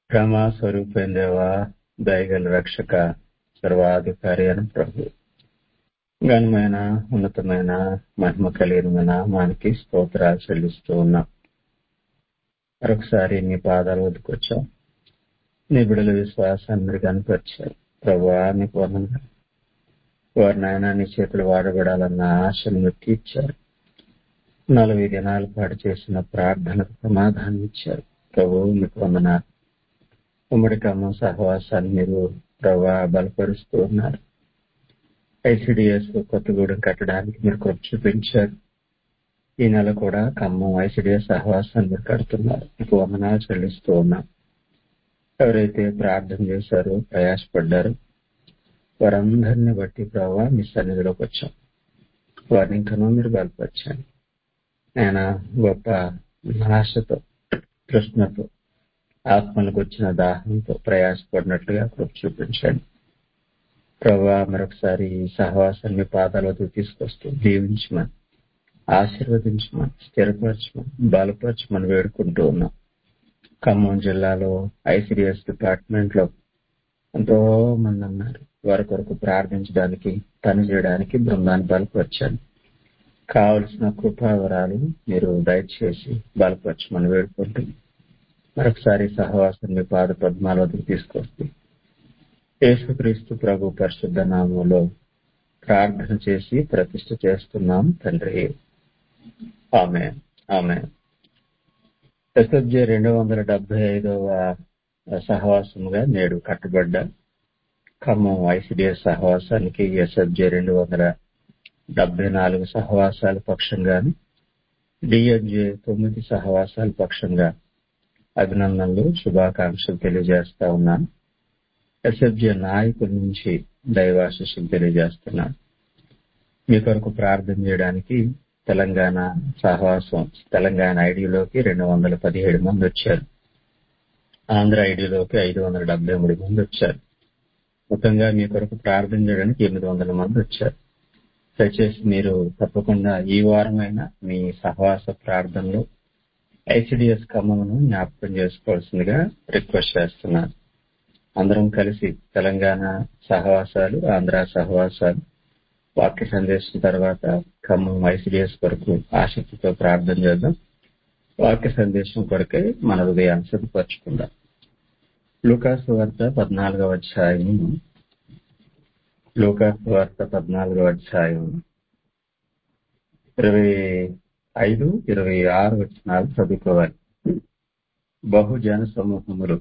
క్షమా స్వరూపం దేవా దయగల రక్షక సర్వాధికారి అని ప్రభు ఘనమైన ఉన్నతమైన మహిమ కలిగిన నామానికి స్తోత్రాలు చెల్లిస్తూ ఉన్నాం మరొకసారి నీ పాదాలు వద్దకొచ్చాం నీ బిడల విశ్వాసాన్ని మీరు కనపరిచారు ప్రభు నీకు వందనాలు వారి నాయన నీ చేతులు వాడబడాలన్న ఆశను మీరు తీర్చారు నలభై దినాల పాటు చేసిన ప్రార్థనకు సమాధానం ఇచ్చారు ప్రభు మీకు వందనాలు ఉమ్మడి కమ్మ సహవాసాన్ని మీరు ప్రభా బలపరుస్తూ ఉన్నారు ఐసిడిఎస్ కొత్తగూడెం కట్టడానికి మీరు కృప చూపించారు ఈ నెల కూడా ఖమ్మం ఐసిడిఎస్ సహవాసాన్ని మీరు కడుతున్నారు మీకు వందనాలు చెల్లిస్తూ ఉన్నాం ఎవరైతే ప్రార్థన చేశారో ప్రయాసపడ్డారో వారందరిని బట్టి ప్రభావ మీ సన్నిధిలోకి వచ్చాం వారిని ఇంకనూ మీరు బలపరిచాను నేను గొప్ప ఆశతో తృష్ణతో ఆత్మలకు వచ్చిన దాహంతో ప్రయాసపడినట్లుగా కృప చూపించండి ప్రభా మరొకసారి ఈ సహవాసాన్ని పాదాల వద్దకు తీసుకొస్తూ దీవించమని ఆశీర్వదించమని స్థిరపరచమని బలపరచమని వేడుకుంటూ ఉన్నాం ఖమ్మం జిల్లాలో ఐసిడిఎస్ డిపార్ట్మెంట్ లో ఎంతో మంది ఉన్నారు వారి కొరకు ప్రార్థించడానికి పని చేయడానికి బృందాన్ని బలపరచండి కావలసిన కృపావరాలు మీరు దయచేసి బలపరచమని వేడుకుంటూ మరొకసారి సహవాసం మీ పాద పద్మాల వద్దకు తీసుకొస్తూ యేసుక్రీస్తు ప్రభు పరిశుద్ధ నామంలో ప్రార్థన చేసి ప్రతిష్ఠ చేస్తున్నాం తండ్రి ఆమె ఆమె ఎస్ఎఫ్జే రెండు వందల డెబ్బై ఐదవ సహవాసముగా నేడు కట్టబడ్డ ఖమ్మం ఐసిడిఎస్ సహవాసానికి ఎస్ఎఫ్జే రెండు వందల డెబ్బై నాలుగు సహవాసాల పక్షంగాను డిఎఫ్జే తొమ్మిది సహవాసాల పక్షంగా అభినందనలు శుభాకాంక్షలు తెలియజేస్తా ఉన్నాను ఎస్ఎఫ్జే నాయకుల నుంచి దైవాశిష్యులు తెలియజేస్తున్నాను మీ కొరకు ప్రార్థన చేయడానికి తెలంగాణ సహవాసం తెలంగాణ ఐడిలోకి రెండు వందల పదిహేడు మంది వచ్చారు ఆంధ్ర ఐడిలోకి ఐదు వందల డెబ్బై మూడు మంది వచ్చారు మొత్తంగా మీ కొరకు ప్రార్థన చేయడానికి ఎనిమిది వందల మంది వచ్చారు దయచేసి మీరు తప్పకుండా ఈ వారమైనా మీ సహవాస ప్రార్థనలో ఐసిడిఎస్ ఖమ్మమును జ్ఞాపకం చేసుకోవాల్సిందిగా రిక్వెస్ట్ చేస్తున్నాను అందరం కలిసి తెలంగాణ సహవాసాలు ఆంధ్ర సహవాసాలు వాక్య సందేశం తర్వాత ఖమ్మం ఐసిడిఎస్ కొరకు ఆసక్తితో ప్రార్థన చేద్దాం వాక్య సందేశం కొరకై మన హృదయాన్ని సిద్ధపరచుకుందాం లూకాసు వార్త పద్నాలుగవ అధ్యాయం లూకాసు వార్త పద్నాలుగవ అధ్యాయం ఇరవై ఐదు ఇరవై ఆరు వచనాలు చదువుకోవాలి బహుజన సమూహములు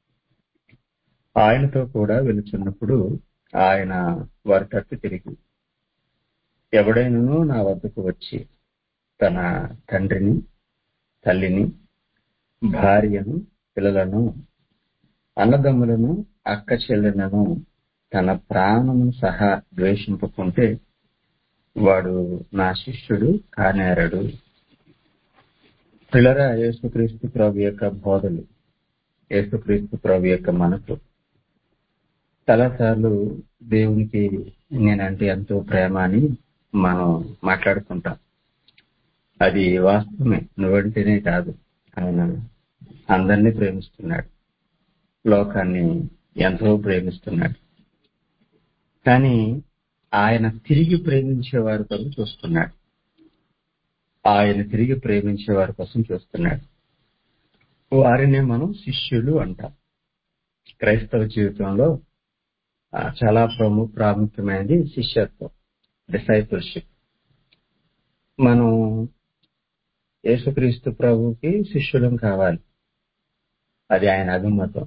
ఆయనతో కూడా వెలుచున్నప్పుడు ఆయన వారి తట్టు తిరిగి ఎవడైనను నా వద్దకు వచ్చి తన తండ్రిని తల్లిని భార్యను పిల్లలను అన్నదమ్ములను అక్క చెల్లెలను తన ప్రాణమును సహా ద్వేషింపుకుంటే వాడు నా శిష్యుడు కానేరడు పిల్లరా యేసుక్రీస్తు ప్రభు యొక్క బోధలు యేసుక్రీస్తు ప్రభు యొక్క మనసు చాలాసార్లు దేవునికి నేనంటే ఎంతో ప్రేమ అని మనం మాట్లాడుకుంటాం అది వాస్తవమే నువ్వంటేనే కాదు ఆయన అందరినీ ప్రేమిస్తున్నాడు లోకాన్ని ఎంతో ప్రేమిస్తున్నాడు కానీ ఆయన తిరిగి ప్రేమించే వారి కోసం చూస్తున్నాడు ఆయన తిరిగి ప్రేమించే వారి కోసం చూస్తున్నాడు వారినే మనం శిష్యులు అంటాం క్రైస్తవ జీవితంలో చాలా ప్రము ప్రాముఖ్యమైనది శిష్యత్వం డిసైపుల్షిప్ మనం యేసుక్రీస్తు ప్రభుకి శిష్యులం కావాలి అది ఆయన అభిమతం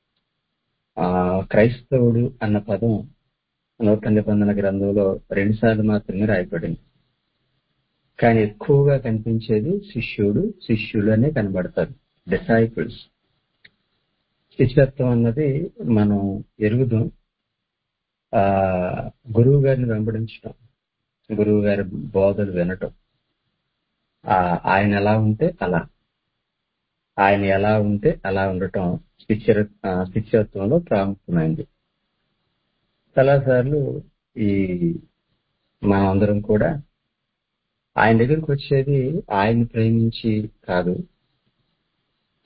క్రైస్తవుడు అన్న పదం నూతన నిబంధన గ్రంథంలో రెండుసార్లు మాత్రమే రాయబడింది కానీ ఎక్కువగా కనిపించేది శిష్యుడు శిష్యులు అనే కనబడతారు డిసైపుల్స్ శిష్యత్వం అన్నది మనం ఎరుగుదాం ఆ గురువు గారిని వెంబడించడం గురువు గారి బోధలు వినటం ఆయన ఎలా ఉంటే అలా ఆయన ఎలా ఉంటే అలా ఉండటం శిష్య శిష్యత్వంలో ప్రాముఖ్యమైంది చాలాసార్లు ఈ మనమందరం కూడా ఆయన దగ్గరికి వచ్చేది ఆయన ప్రేమించి కాదు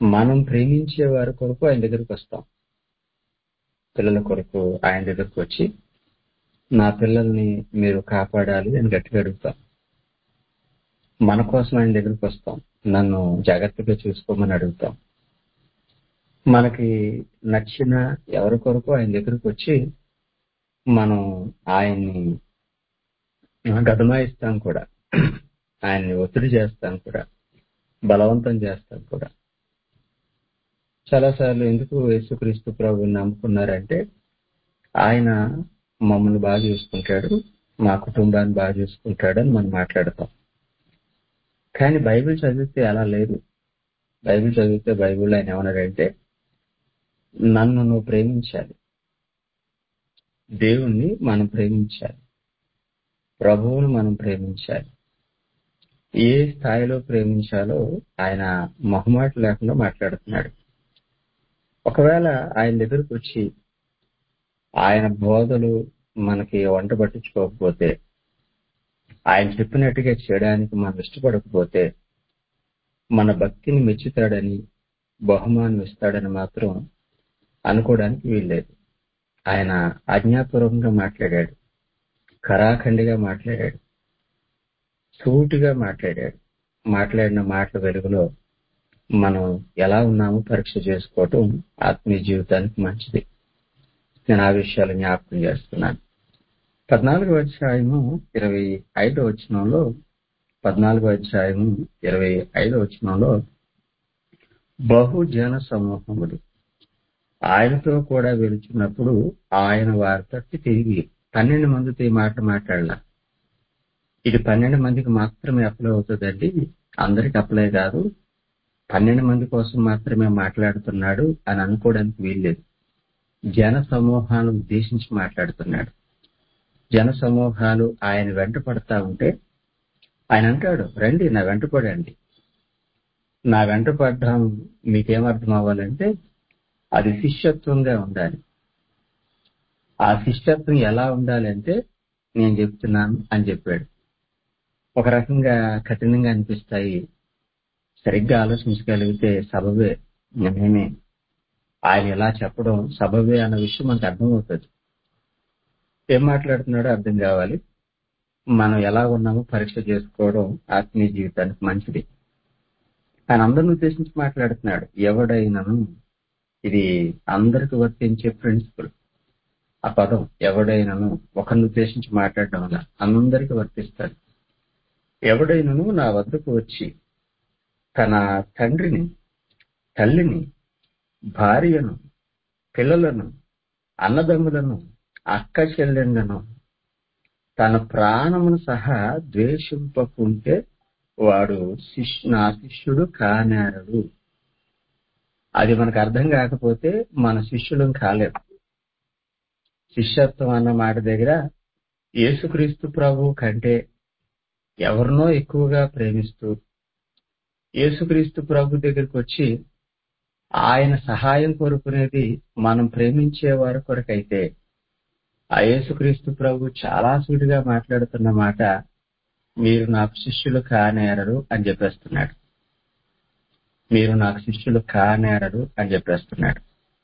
మనం ప్రేమించే వారి కొరకు ఆయన దగ్గరికి వస్తాం పిల్లల కొరకు ఆయన దగ్గరకు వచ్చి నా పిల్లల్ని మీరు కాపాడాలి అని గట్టిగా అడుగుతాం మన కోసం ఆయన దగ్గరికి వస్తాం నన్ను జాగ్రత్తగా చూసుకోమని అడుగుతాం మనకి నచ్చిన ఎవరి కొరకు ఆయన దగ్గరకు వచ్చి మనం ఆయన్ని గదమాయిస్తాం కూడా ఆయన్ని ఒత్తిడి చేస్తాం కూడా బలవంతం చేస్తాం కూడా చాలాసార్లు ఎందుకు యేసుక్రీస్తు ప్రభుని నమ్ముకున్నారంటే ఆయన మమ్మల్ని బాగా చూసుకుంటాడు మా కుటుంబాన్ని బాగా చూసుకుంటాడు అని మనం మాట్లాడతాం కానీ బైబిల్ చదివితే అలా లేదు బైబిల్ చదివితే బైబిల్ ఆయన ఏమన్నాడంటే నన్ను నువ్వు ప్రేమించాలి దేవుణ్ణి మనం ప్రేమించాలి ప్రభువును మనం ప్రేమించాలి ఏ స్థాయిలో ప్రేమించాలో ఆయన మొహమాట లేకుండా మాట్లాడుతున్నాడు ఒకవేళ ఆయన దగ్గరకు వచ్చి ఆయన బోధలు మనకి వంట పట్టించుకోకపోతే ఆయన చెప్పినట్టుగా చేయడానికి మనం ఇష్టపడకపోతే మన భక్తిని మెచ్చుతాడని బహుమానం ఇస్తాడని మాత్రం అనుకోవడానికి వీల్లేదు ఆయన ఆజ్ఞాపూర్వకంగా మాట్లాడాడు కరాఖండిగా మాట్లాడాడు సూటిగా మాట్లాడాడు మాట్లాడిన మాటల వెలుగులో మనం ఎలా ఉన్నామో పరీక్ష చేసుకోవటం ఆత్మీయ జీవితానికి మంచిది నేను ఆ విషయాలు జ్ఞాపకం చేస్తున్నాను పద్నాలుగో అధ్యాయము ఇరవై ఐదో వచనంలో పద్నాలుగో అధ్యాయము ఇరవై ఐదో వచనంలో బహుజన సమూహములు ఆయనతో కూడా వెళుచున్నప్పుడు ఆయన వారి తట్టి తిరిగి పన్నెండు మందితో ఈ మాట మాట్లాడాల ఇది పన్నెండు మందికి మాత్రమే అప్లై అవుతుందండి అందరికి అప్లై కాదు పన్నెండు మంది కోసం మాత్రమే మాట్లాడుతున్నాడు అని అనుకోవడానికి వీల్లేదు జన సమూహాలను ఉద్దేశించి మాట్లాడుతున్నాడు జన సమూహాలు ఆయన వెంట పడతా ఉంటే ఆయన అంటాడు రండి నా వెంట పడండి నా వెంట పడ్డం మీకేమర్థం అవ్వాలంటే అది శిష్యత్వంగా ఉండాలి ఆ శిష్యత్వం ఎలా ఉండాలి అంటే నేను చెప్తున్నాను అని చెప్పాడు ఒక రకంగా కఠినంగా అనిపిస్తాయి సరిగ్గా ఆలోచించగలిగితే సబబే మేమే ఆయన ఎలా చెప్పడం సబబే అన్న విషయం మనకు అర్థమవుతుంది ఏం మాట్లాడుతున్నాడో అర్థం కావాలి మనం ఎలా ఉన్నామో పరీక్ష చేసుకోవడం ఆత్మీయ జీవితానికి మంచిది ఆయన అందరిని ఉద్దేశించి మాట్లాడుతున్నాడు ఎవడైనాను ఇది అందరికి వర్తించే ప్రిన్సిపల్ ఆ పదం ఎవడైనాను ఒకరిని ఉద్దేశించి మాట్లాడడం వల్ల అందరికి వర్తిస్తాడు ఎవడైనాను నా వద్దకు వచ్చి తన తండ్రిని తల్లిని భార్యను పిల్లలను అన్నదమ్ములను అక్క చెల్లెండను తన ప్రాణమును సహా ద్వేషింపకుంటే వాడు శిష్ నా శిష్యుడు కానేరడు అది మనకు అర్థం కాకపోతే మన శిష్యులం కాలేం శిష్యత్వం అన్న మాట దగ్గర యేసుక్రీస్తు ప్రభు కంటే ఎవరినో ఎక్కువగా ప్రేమిస్తూ యేసుక్రీస్తు ప్రభు దగ్గరికి వచ్చి ఆయన సహాయం కోరుకునేది మనం ప్రేమించే వారి కొరకైతే ఆ యేసుక్రీస్తు ప్రభు చాలా సూటిగా మాట్లాడుతున్న మాట మీరు నాకు శిష్యులు కానేరరు అని చెప్పేస్తున్నాడు మీరు నాకు శిష్యులు కానేరరు అని చెప్పేస్తున్నాడు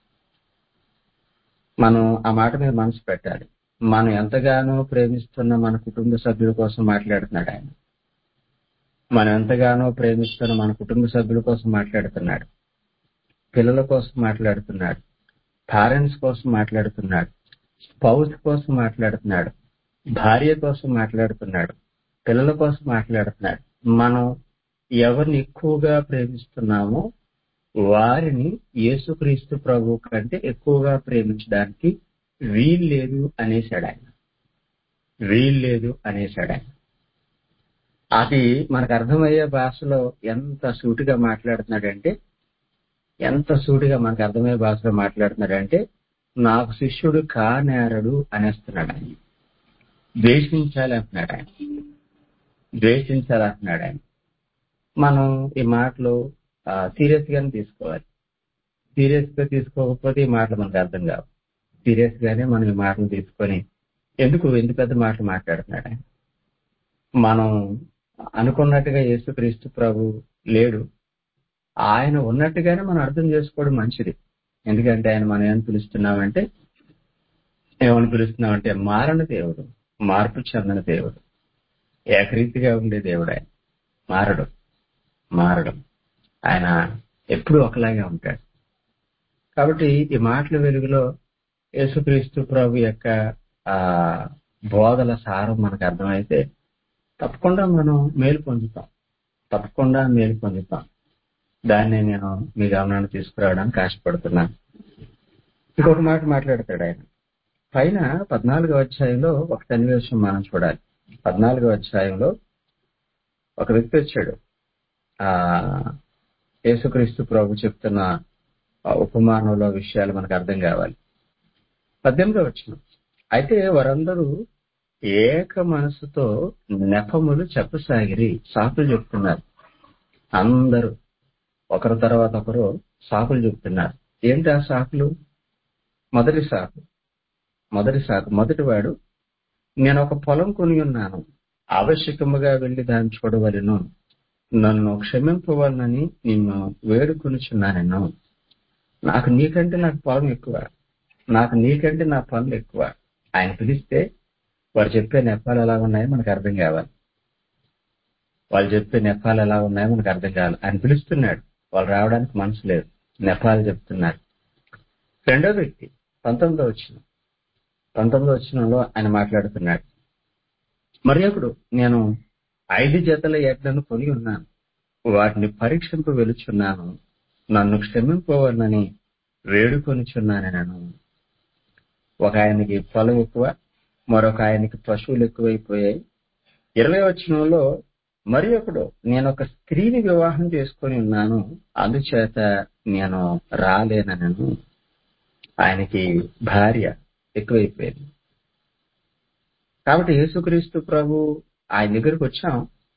మనం ఆ మాట మీద మనసు పెట్టాలి మనం ఎంతగానో ప్రేమిస్తున్న మన కుటుంబ సభ్యుల కోసం మాట్లాడుతున్నాడు ఆయన మనం ఎంతగానో ప్రేమిస్తున్న మన కుటుంబ సభ్యుల కోసం మాట్లాడుతున్నాడు పిల్లల కోసం మాట్లాడుతున్నాడు పేరెంట్స్ కోసం మాట్లాడుతున్నాడు స్పౌస్ కోసం మాట్లాడుతున్నాడు భార్య కోసం మాట్లాడుతున్నాడు పిల్లల కోసం మాట్లాడుతున్నాడు మనం ఎవరిని ఎక్కువగా ప్రేమిస్తున్నామో వారిని యేసుక్రీస్తు ప్రభు కంటే ఎక్కువగా ప్రేమించడానికి వీల్లేదు అనేసాడు ఆయన వీల్లేదు అనేసాడు ఆయన అది మనకు అర్థమయ్యే భాషలో ఎంత సూటిగా మాట్లాడుతున్నాడంటే ఎంత సూటిగా మనకు అర్థమయ్యే భాషలో మాట్లాడుతున్నాడంటే నాకు శిష్యుడు కానేరడు అనేస్తున్నాడు ఆయన ద్వేషించాలి అంటున్నాడు ఆయన ద్వేషించాలి అంటున్నాడు ఆయన మనం ఈ మాటలు సీరియస్ గానే తీసుకోవాలి సీరియస్ గా తీసుకోకపోతే ఈ మాటలు మనకు అర్థం కావు సీరియస్ గానే మనం ఈ మాటలు తీసుకొని ఎందుకు ఎందుకు పెద్ద మాటలు మాట్లాడుతున్నాడు ఆయన మనం అనుకున్నట్టుగా యేసుక్రీస్తు ప్రభు లేడు ఆయన ఉన్నట్టుగానే మనం అర్థం చేసుకోవడం మంచిది ఎందుకంటే ఆయన మనం ఏమని పిలుస్తున్నామంటే ఏమని పిలుస్తున్నామంటే మారని దేవుడు మార్పు చెందని దేవుడు ఏకరీతిగా ఉండే దేవుడు ఆయన మారడు మారడం ఆయన ఎప్పుడూ ఒకలాగే ఉంటాడు కాబట్టి ఈ మాటల వెలుగులో యేసుక్రీస్తు ప్రభు యొక్క ఆ బోధల సారం మనకు అర్థమైతే తప్పకుండా మనం మేలు పొందుతాం తప్పకుండా మేలు పొందుతాం దాన్ని నేను మీ గమనాన్ని తీసుకురావడానికి ఆశపడుతున్నాను ఇంకొక మాట మాట్లాడతాడు ఆయన పైన పద్నాలుగో అధ్యాయంలో ఒక సన్నివేశం మనం చూడాలి పద్నాలుగో అధ్యాయంలో ఒక వ్యక్తి వచ్చాడు ఆ యేసుక్రీస్తు ప్రభు చెప్తున్న ఆ ఉపమానంలో విషయాలు మనకు అర్థం కావాలి పద్దెనిమిదో వచ్చిన అయితే వారందరూ ఏక మనసుతో నెపములు చెప్పసాగిరి సాకులు చెప్తున్నారు అందరూ ఒకరి తర్వాత ఒకరు సాకులు చెప్తున్నారు ఏంటి ఆ సాకులు మొదటి సాకు మొదటి సాకు మొదటివాడు నేను ఒక పొలం కొని ఉన్నాను ఆవశ్యకముగా వెళ్లి దాన్ని చూడవలను నన్ను క్షమింపవలనని నిన్ను వేడుకొనుచున్నాను నాకు నీకంటే నాకు పొలం ఎక్కువ నాకు నీకంటే నా పనులు ఎక్కువ ఆయన పిలిస్తే వారు చెప్పే నెపాలు ఎలా ఉన్నాయో మనకు అర్థం కావాలి వాళ్ళు చెప్పే నెపాలు ఎలా ఉన్నాయో మనకు అర్థం కావాలి ఆయన పిలుస్తున్నాడు వాళ్ళు రావడానికి మనసు లేదు నెపాలు చెప్తున్నారు రెండో వ్యక్తి పంతొమ్మిదో వచ్చిన పంతొమ్మిదో వచ్చినంలో ఆయన మాట్లాడుతున్నాడు మరి ఒకడు నేను ఐదు జతల ఎడ్లను కొని ఉన్నాను వాటిని పరీక్షింప వెలుచున్నాను నన్ను క్షమింపవలనని వేడుకొనిచున్నాను నేను ఒక ఆయనకి పొలం ఎక్కువ మరొక ఆయనకి పశువులు ఎక్కువైపోయాయి ఇరవై వచనంలో మరి ఒకడు నేను ఒక స్త్రీని వివాహం చేసుకొని ఉన్నాను అందుచేత నేను రాలేనను ఆయనకి భార్య ఎక్కువైపోయింది కాబట్టి యేసుక్రీస్తు ప్రభు ఆయన దగ్గరికి వచ్చాం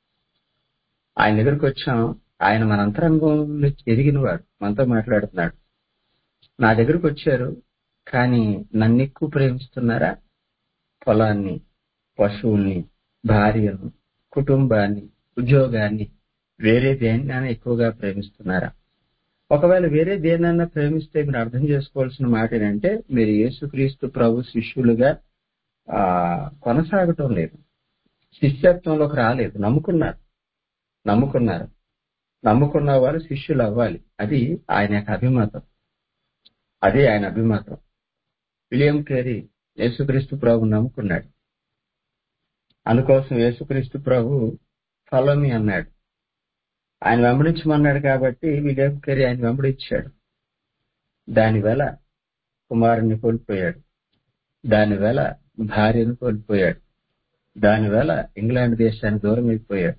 ఆయన దగ్గరికి వచ్చాం ఆయన మన అంతరంగంలో ఎదిగినవాడు మనతో మాట్లాడుతున్నాడు నా దగ్గరకు వచ్చారు కానీ నన్ను ఎక్కువ ప్రేమిస్తున్నారా పొలాన్ని పశువుల్ని భార్యను కుటుంబాన్ని ఉద్యోగాన్ని వేరే దేన్నైనా ఎక్కువగా ప్రేమిస్తున్నారా ఒకవేళ వేరే దేనైనా ప్రేమిస్తే మీరు అర్థం చేసుకోవాల్సిన మాట ఏంటంటే మీరు యేసుక్రీస్తు ప్రభు శిష్యులుగా ఆ కొనసాగటం లేదు శిష్యత్వంలోకి రాలేదు నమ్ముకున్నారు నమ్ముకున్నారు నమ్ముకున్న వారు శిష్యులు అవ్వాలి అది ఆయన యొక్క అభిమతం అదే ఆయన అభిమతం విలియం కేరీ యేసుక్రీస్తు ప్రభు నమ్ముకున్నాడు అందుకోసం యేసుక్రీస్తు ప్రభు ఫలమి అన్నాడు ఆయన వెంబడించమన్నాడు కాబట్టి విలియం కేరీ ఆయన వెంబడించాడు దానివల్ల కుమారుని కోల్పోయాడు దానివల్ల భార్యను కోల్పోయాడు దానివల్ల ఇంగ్లాండ్ దేశానికి దూరం అయిపోయాడు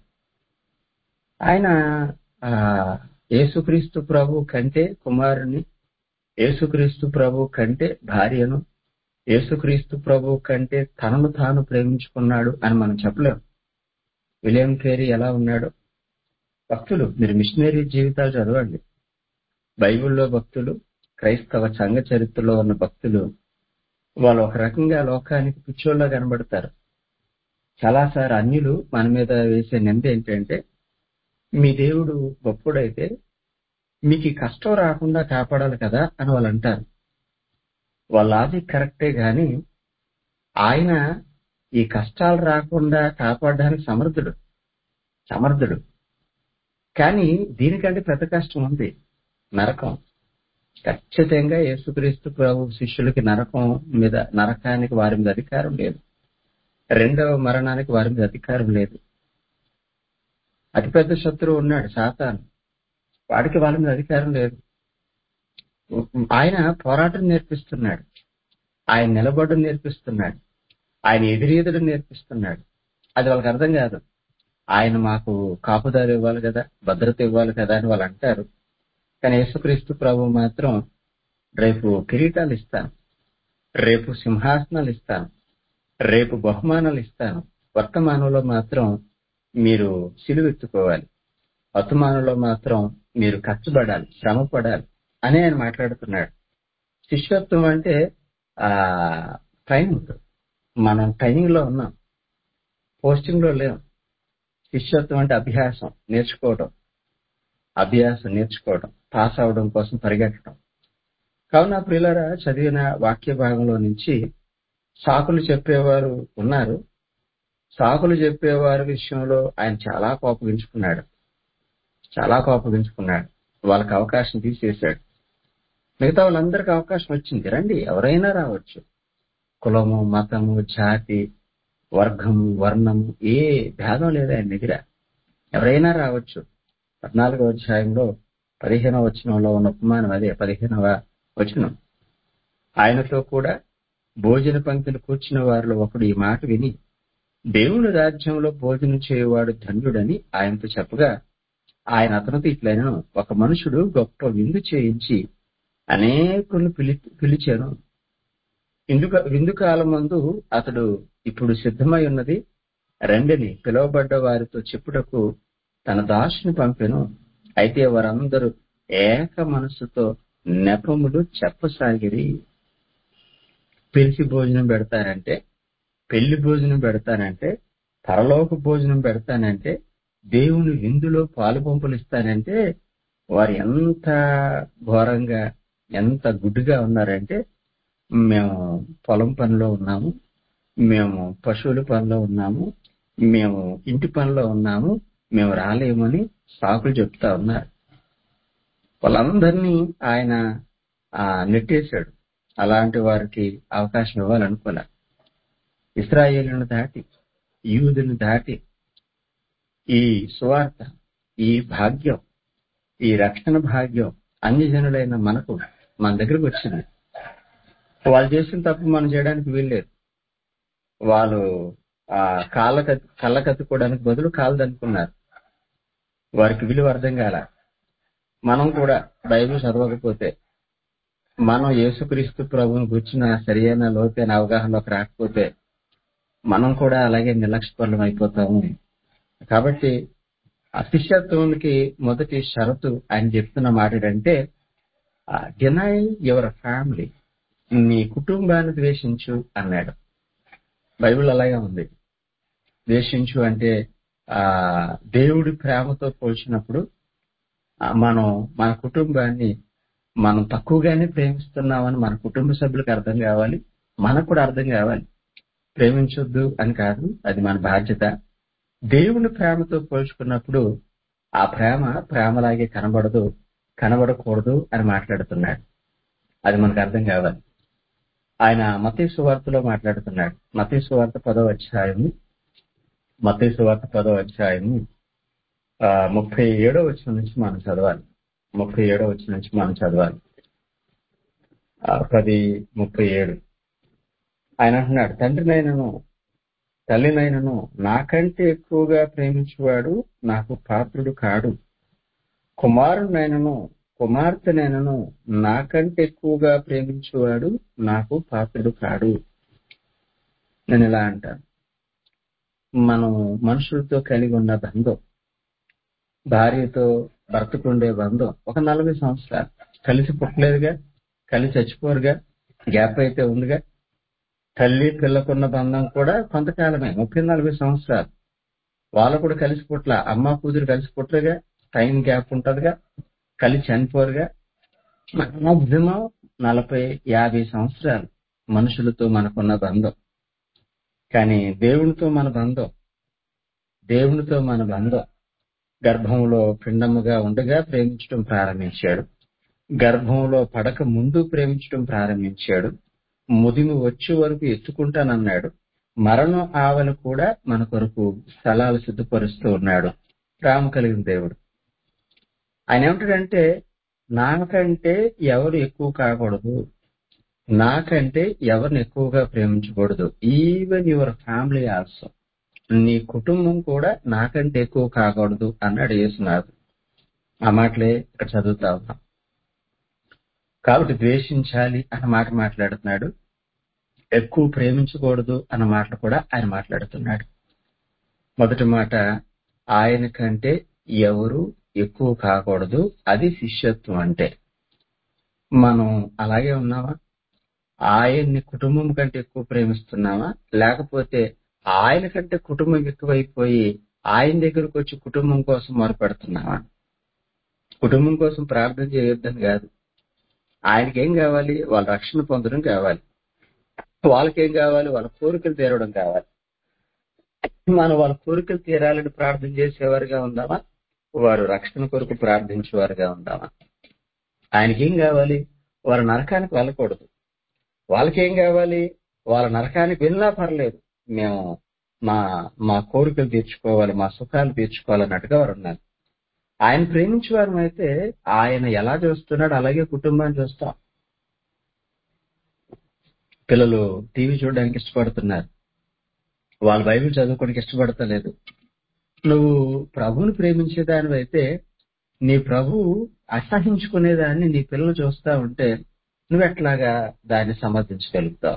ఆయన ఆ యేసుక్రీస్తు ప్రభు కంటే కుమారుని యేసుక్రీస్తు ప్రభు కంటే భార్యను యేసుక్రీస్తు ప్రభు కంటే తనను తాను ప్రేమించుకున్నాడు అని మనం చెప్పలేం విలియం కేరీ ఎలా ఉన్నాడు భక్తులు మీరు మిషనరీ జీవితాలు చదవండి బైబిల్లో భక్తులు క్రైస్తవ సంఘ చరిత్రలో ఉన్న భక్తులు వాళ్ళు ఒక రకంగా లోకానికి పిచ్చోళ్ళ కనబడతారు చాలాసార్లు అన్యులు మన మీద వేసే నింద ఏంటంటే మీ దేవుడు గొప్పుడైతే మీకు ఈ కష్టం రాకుండా కాపాడాలి కదా అని వాళ్ళు అంటారు వాళ్ళ లాజిక్ కరెక్టే గాని ఆయన ఈ కష్టాలు రాకుండా కాపాడడానికి సమర్థుడు సమర్థుడు కానీ దీనికంటే పెద్ద కష్టం ఉంది నరకం ఖచ్చితంగా యేసుక్రీస్తు ప్రభు శిష్యులకి నరకం మీద నరకానికి వారి మీద అధికారం లేదు రెండవ మరణానికి వారి మీద అధికారం లేదు అతిపెద్ద శత్రువు ఉన్నాడు సాతాను వాడికి వాళ్ళ మీద అధికారం లేదు ఆయన పోరాటం నేర్పిస్తున్నాడు ఆయన నిలబడడం నేర్పిస్తున్నాడు ఆయన ఎదురీదడం నేర్పిస్తున్నాడు అది వాళ్ళకి అర్థం కాదు ఆయన మాకు కాపుదారు ఇవ్వాలి కదా భద్రత ఇవ్వాలి కదా అని వాళ్ళు అంటారు కానీ యేసుక్రీస్తు ప్రభు మాత్రం రేపు కిరీటాలు ఇస్తాను రేపు సింహాసనాలు ఇస్తాను రేపు బహుమానాలు ఇస్తాను వర్తమానంలో మాత్రం మీరు సిలువెత్తుకోవాలి వర్తమానంలో మాత్రం మీరు కష్టపడాలి శ్రమ పడాలి అని ఆయన మాట్లాడుతున్నాడు శిష్యత్వం అంటే ఆ ట్రైనింగ్ మనం ట్రైనింగ్ లో ఉన్నాం పోస్టింగ్ లో లేం శిష్యత్వం అంటే అభ్యాసం నేర్చుకోవడం అభ్యాసం నేర్చుకోవడం పాస్ అవడం కోసం పరిగెట్టడం కావున ప్రియులరా చదివిన వాక్య భాగంలో నుంచి సాకులు చెప్పేవారు ఉన్నారు సాకులు చెప్పేవారి విషయంలో ఆయన చాలా కోపగించుకున్నాడు చాలా కోపగించుకున్నాడు వాళ్ళకి అవకాశం తీసేశాడు మిగతా వాళ్ళందరికీ అవకాశం వచ్చింది రండి ఎవరైనా రావచ్చు కులము మతము జాతి వర్గము వర్ణము ఏ భేదం లేదు ఆయన దగ్గర ఎవరైనా రావచ్చు పద్నాలుగో అధ్యాయంలో పదిహేనవ వచనంలో ఉన్న ఉపమానం అదే పదిహేనవ వచనం ఆయనతో కూడా భోజన పంక్తిని కూర్చున్న వారిలో ఒకడు ఈ మాట విని దేవుని రాజ్యంలో భోజనం చేయువాడు ధన్యుడని ఆయనతో చెప్పగా ఆయన అతనితో ఇట్లైన ఒక మనుషుడు గొప్ప విందు చేయించి అనేకులను పిలి పిలిచాను ఇందుక విందు కాలమందు అతడు ఇప్పుడు సిద్ధమై ఉన్నది రండిని పిలువబడ్డ వారితో చెప్పుటకు తన దాసుని పంపెను అయితే వారందరూ ఏక మనస్సుతో నెపములు చెప్పసాగిరి పిలిచి భోజనం పెడతానంటే పెళ్లి భోజనం పెడతానంటే పరలోక భోజనం పెడతానంటే దేవుని విందులో పాలు పంపులు ఇస్తానంటే వారు ఎంత ఘోరంగా ఎంత గుడ్డుగా ఉన్నారంటే మేము పొలం పనిలో ఉన్నాము మేము పశువుల పనిలో ఉన్నాము మేము ఇంటి పనిలో ఉన్నాము మేము రాలేమని సాకులు చెప్తా ఉన్నారు వాళ్ళందరినీ ఆయన ఆ, నెట్టేశాడు అలాంటి వారికి అవకాశం ఇవ్వాలనుకోలే ఇస్రాయేలును దాటి యూదుని దాటి ఈ సువార్త ఈ భాగ్యం ఈ రక్షణ భాగ్యం అన్ని జనులైన మనకు మన దగ్గరకు వచ్చింది వాళ్ళు చేసిన తప్పు మనం చేయడానికి వీల్లేదు వాళ్ళు ఆ కాళ్ళ కళ్ళ కత్తుకోవడానికి బదులు కాళ్ళు దనుకున్నారు వారికి విలువ అర్థం కాల మనం కూడా బైబిల్ చదవకపోతే మనం యేసుక్రీస్తు ప్రభువుని గుర్చిన సరియైన లోతైన అవగాహనలోకి రాకపోతే మనం కూడా అలాగే నిర్లక్ష్యపరులం అయిపోతాము కాబట్టి అతిశత్వానికి మొదటి షరతు ఆయన చెప్తున్న మాట ఏంటంటే డినై యువర్ ఫ్యామిలీ నీ కుటుంబాన్ని ద్వేషించు అన్నాడు బైబిల్ అలాగే ఉంది ద్వేషించు అంటే ఆ దేవుడి ప్రేమతో పోల్చినప్పుడు ఆ, మనం మన కుటుంబాన్ని మనం తక్కువగానే ప్రేమిస్తున్నామని మన కుటుంబ సభ్యులకు అర్థం కావాలి మనకు కూడా అర్థం కావాలి ప్రేమించొద్దు అని కాదు అది మన బాధ్యత దేవుని ప్రేమతో పోల్చుకున్నప్పుడు ఆ ప్రేమ ప్రేమలాగే కనబడదు కనబడకూడదు అని మాట్లాడుతున్నాడు అది మనకు అర్థం కావాలి ఆయన మతీ సువార్తలో మాట్లాడుతున్నాడు మతీ సువార్త పదో అధ్యాయము మతీ సువార్త పదో అధ్యాయము ఆ, ముప్పై ఏడో వచ్చిన నుంచి మనం చదవాలి ముప్పై ఏడో వచ్చిన నుంచి మనం చదవాలి ఆ, పది ముప్పై ఏడు ఆయన అంటున్నాడు తండ్రినైనను తల్లినైనను నాకంటే ఎక్కువగా ప్రేమించువాడు నాకు పాత్రుడు కాడు కుమారునైనను కుమార్తెనైనను నాకంటే ఎక్కువగా ప్రేమించువాడు నాకు పాత్రుడు కాడు నేను ఇలా అంటాను మనం మనుషులతో కలిగి ఉన్న బంధం భార్యతో భర్తకు ఉండే బంధం ఒక నలభై సంవత్సరాలు కలిసి పుట్టలేదుగా కలిసి చచ్చిపోరుగా గ్యాప్ అయితే ఉందిగా తల్లి పిల్లకున్న బంధం కూడా కొంతకాలమే ముప్పై నలభై సంవత్సరాలు వాళ్ళు కూడా కలిసి పుట్ల అమ్మ కూతురు కలిసి పుట్టరుగా టైం గ్యాప్ ఉంటదిగా కలిసి చనిపోరుగా మాక్సిమం నలభై యాభై సంవత్సరాలు మనుషులతో మనకున్న బంధం కానీ దేవునితో మన బంధం దేవునితో మన బంధం గర్భంలో పిండముగా ఉండగా ప్రేమించడం ప్రారంభించాడు గర్భంలో పడక ముందు ప్రేమించడం ప్రారంభించాడు ముదిమి వచ్చే వరకు ఎత్తుకుంటానన్నాడు మరణం ఆవలు కూడా మన కొరకు స్థలాలు సిద్ధపరుస్తూ ఉన్నాడు ప్రేమ కలిగిన దేవుడు ఆయన ఏమంటాడంటే నాకంటే ఎవరు ఎక్కువ కాకూడదు నాకంటే ఎవరిని ఎక్కువగా ప్రేమించకూడదు ఈవెన్ యువర్ ఫ్యామిలీ ఆల్సో నీ కుటుంబం కూడా నాకంటే ఎక్కువ కాకూడదు అన్నాడు యేసునాథ్ ఆ మాటలే ఇక్కడ చదువుతా ఉన్నాం కాబట్టి ద్వేషించాలి అన్న మాట మాట్లాడుతున్నాడు ఎక్కువ ప్రేమించకూడదు అన్న మాటలు కూడా ఆయన మాట్లాడుతున్నాడు మొదటి మాట ఆయన కంటే ఎవరు ఎక్కువ కాకూడదు అది శిష్యత్వం అంటే మనం అలాగే ఉన్నామా ఆయన్ని కుటుంబం కంటే ఎక్కువ ప్రేమిస్తున్నామా లేకపోతే ఆయన కంటే కుటుంబం ఎక్కువైపోయి ఆయన దగ్గరకు వచ్చి కుటుంబం కోసం మొరపెడుతున్నామా కుటుంబం కోసం ప్రార్థన చేయొద్దని కాదు ఆయనకేం కావాలి వాళ్ళ రక్షణ పొందడం కావాలి వాళ్ళకేం కావాలి వాళ్ళ కోరికలు తీరడం కావాలి మనం వాళ్ళ కోరికలు తీరాలని ప్రార్థన చేసేవారుగా ఉందామా వారు రక్షణ కొరకు ప్రార్థించేవారుగా ఉందామా ఆయనకేం కావాలి వారు నరకానికి వెళ్ళకూడదు వాళ్ళకేం కావాలి వాళ్ళ నరకానికి వెళ్ళినా పర్లేదు మేము మా మా కోరికలు తీర్చుకోవాలి మా సుఖాలు తీర్చుకోవాలి అన్నట్టుగా వారు ఉన్నారు ఆయన ప్రేమించేవారు అయితే ఆయన ఎలా చూస్తున్నాడు అలాగే కుటుంబాన్ని చూస్తాం పిల్లలు టీవీ చూడడానికి ఇష్టపడుతున్నారు వాళ్ళు బైబిల్ చదువుకోవడానికి ఇష్టపడతలేదు నువ్వు ప్రభువుని ప్రేమించేదానివి అయితే నీ ప్రభు అసహించుకునేదాన్ని నీ పిల్లలు చూస్తా ఉంటే నువ్వెట్లాగా దాన్ని సమర్థించగలుగుతావు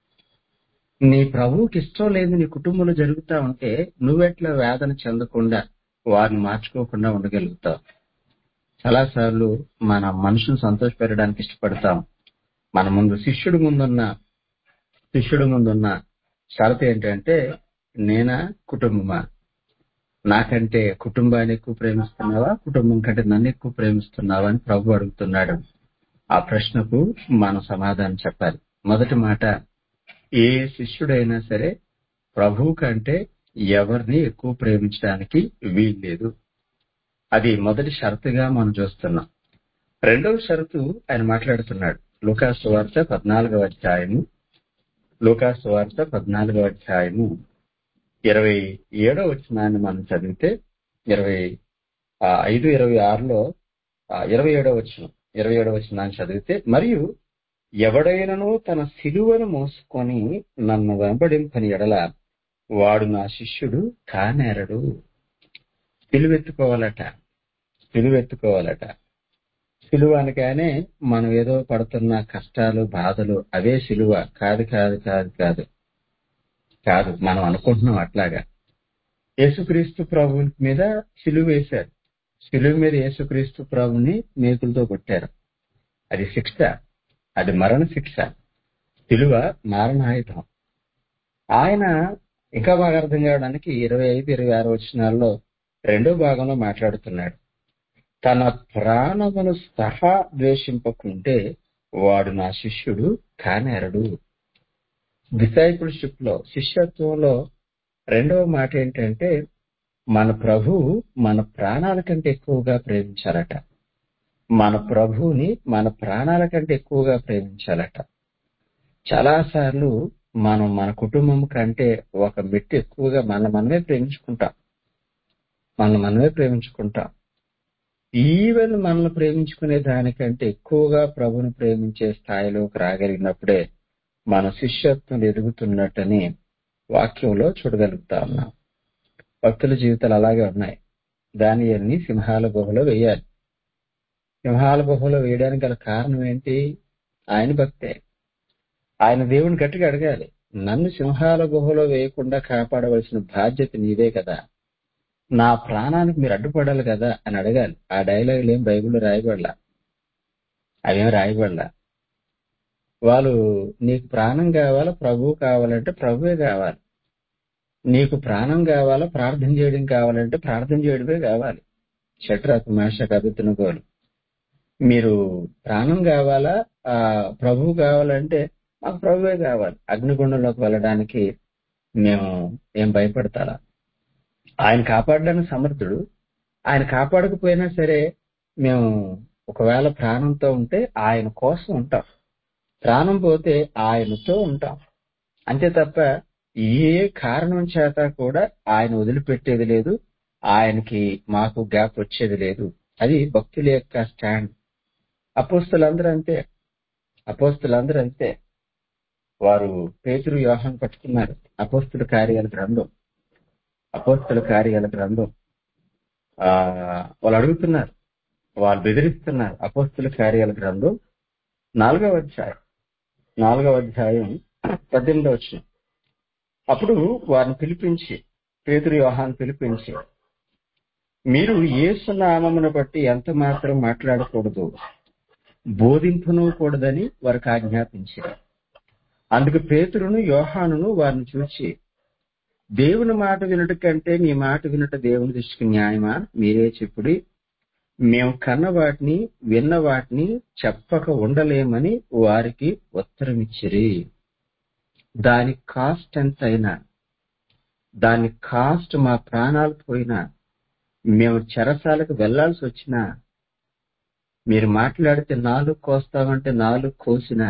నీ ప్రభువుకి ఇష్టం లేదు నీ కుటుంబంలో జరుగుతా ఉంటే నువ్వెట్లా వేదన చెందకుండా వారిని మార్చుకోకుండా ఉండగలుగుతావు చాలాసార్లు మన మనుషులు సంతోషపెట్టడానికి ఇష్టపడతాం మన ముందు శిష్యుడు ముందున్న శిష్యుడు ముందున్న షరతు ఏంటంటే నేనా కుటుంబమా నాకంటే కుటుంబాన్ని ఎక్కువ ప్రేమిస్తున్నావా కుటుంబం కంటే నన్ను ఎక్కువ ప్రేమిస్తున్నావా అని ప్రభు అడుగుతున్నాడు ఆ ప్రశ్నకు మనం సమాధానం చెప్పాలి మొదటి మాట ఏ శిష్యుడైనా సరే ప్రభువు కంటే ఎవరిని ఎక్కువ ప్రేమించడానికి వీల్లేదు అది మొదటి షరతుగా మనం చూస్తున్నాం రెండవ షరతు ఆయన మాట్లాడుతున్నాడు లూకాసు వార్త పద్నాలుగవ అధ్యాయము లూకాసు వార్త పద్నాలుగవ అధ్యాయము ఇరవై ఏడో వచనాన్ని మనం చదివితే ఇరవై ఆ, ఐదు ఇరవై ఆరులో ఆ, ఇరవై ఏడో వచనం ఇరవై ఏడో వచనాన్ని చదివితే మరియు ఎవడైనను తన సిలువను మోసుకొని నన్ను వెంబడింపని ఎడల వాడు నా శిష్యుడు కానేరడు సిలువెత్తుకోవాలట సిలువెత్తుకోవాలట సిలువ అనగానే మనం ఏదో పడుతున్న కష్టాలు బాధలు అవే సిలువ కాదు కాదు కాదు కాదు కాదు మనం అనుకుంటున్నాం అట్లాగా యేసుక్రీస్తు ప్రభు మీద సిలువ వేశారు సిలువ మీద యేసుక్రీస్తు ప్రభుని మేకులతో కొట్టారు అది శిక్ష అది మరణ శిక్ష సిలువ మారణాయుధం ఆయన ఇంకా బాగా అర్థం కావడానికి ఇరవై ఐదు ఇరవై ఆరు వచనాల్లో రెండో భాగంలో మాట్లాడుతున్నాడు తన ప్రాణమును సహా ద్వేషింపకుంటే వాడు నా శిష్యుడు కానేరడు డిసైపుల్షిప్ లో శిష్యత్వంలో రెండవ మాట ఏంటంటే మన ప్రభువు మన ప్రాణాల కంటే ఎక్కువగా ప్రేమించాలట మన ప్రభువుని మన ప్రాణాల కంటే ఎక్కువగా ప్రేమించాలట చాలా సార్లు మనం మన కుటుంబం కంటే ఒక మెట్టు ఎక్కువగా మన మనమే ప్రేమించుకుంటాం మన మనమే ప్రేమించుకుంటాం ఈవెన్ మనల్ని ప్రేమించుకునే దానికంటే ఎక్కువగా ప్రభుని ప్రేమించే స్థాయిలోకి రాగలిగినప్పుడే మన శిష్యత్వం ఎదుగుతున్నట్టని వాక్యంలో చూడగలుగుతా ఉన్నాం భక్తుల జీవితాలు అలాగే ఉన్నాయి దాని అన్ని సింహాల గుహలో వేయాలి సింహాల గుహలో వేయడానికి గల కారణం ఏంటి ఆయన భక్తే ఆయన దేవుని గట్టిగా అడగాలి నన్ను సింహాల గుహలో వేయకుండా కాపాడవలసిన బాధ్యత నీదే కదా నా ప్రాణానికి మీరు అడ్డుపడాలి కదా అని అడగాలి ఆ డైలాగులు ఏం బైబిల్లో రాయబడలా అవేం రాయబడలా వాళ్ళు నీకు ప్రాణం కావాలా ప్రభువు కావాలంటే ప్రభువే కావాలి నీకు ప్రాణం కావాలా ప్రార్థన చేయడం కావాలంటే ప్రార్థన చేయడమే కావాలి షట్రక్ మేష కదుతున్న గోలు మీరు ప్రాణం కావాలా ఆ ప్రభువు కావాలంటే మాకు ప్రభువే కావాలి అగ్నిగుండంలోకి వెళ్ళడానికి మేము ఏం భయపడతారా ఆయన కాపాడడానికి సమర్థుడు ఆయన కాపాడకపోయినా సరే మేము ఒకవేళ ప్రాణంతో ఉంటే ఆయన కోసం ఉంటాం ప్రాణం పోతే ఆయనతో ఉంటాం అంతే తప్ప ఏ కారణం చేత కూడా ఆయన వదిలిపెట్టేది లేదు ఆయనకి మాకు గ్యాప్ వచ్చేది లేదు అది భక్తుల యొక్క స్టాండ్ అపోస్తులందరూ అంతే అపోస్తులందరూ అంతే వారు పేతురు వ్యూహం పట్టుకున్నారు అపోస్తుల కార్యాల గ్రంథం అపోస్తుల కార్యాల గ్రంథం ఆ వాళ్ళు అడుగుతున్నారు వాళ్ళు బెదిరిస్తున్నారు అపోస్తుల కార్యాల గ్రంథం నాలుగవ అధ్యాయం నాలుగవ అధ్యాయం పద్దెనిమిదవ వచ్చిన అప్పుడు వారిని పిలిపించి పేతురు వ్యూహాన్ని పిలిపించి మీరు యేసు నామమును బట్టి ఎంత మాత్రం మాట్లాడకూడదు బోధింపును కూడదని వారికి ఆజ్ఞాపించారు అందుకు పేతురును యోహానును వారిని చూచి దేవుని మాట వినుట కంటే మీ మాట వినుట దేవుని దృష్టికి న్యాయమా మీరే చెప్పుడి మేము కన్న వాటిని విన్న వాటిని చెప్పక ఉండలేమని వారికి ఉత్తరమిచ్చిరి దాని కాస్ట్ ఎంత అయినా దాని కాస్ట్ మా ప్రాణాలు పోయినా మేము చెరసాలకు వెళ్లాల్సి వచ్చినా మీరు మాట్లాడితే నాలుగు కోస్తామంటే నాలుగు కోసినా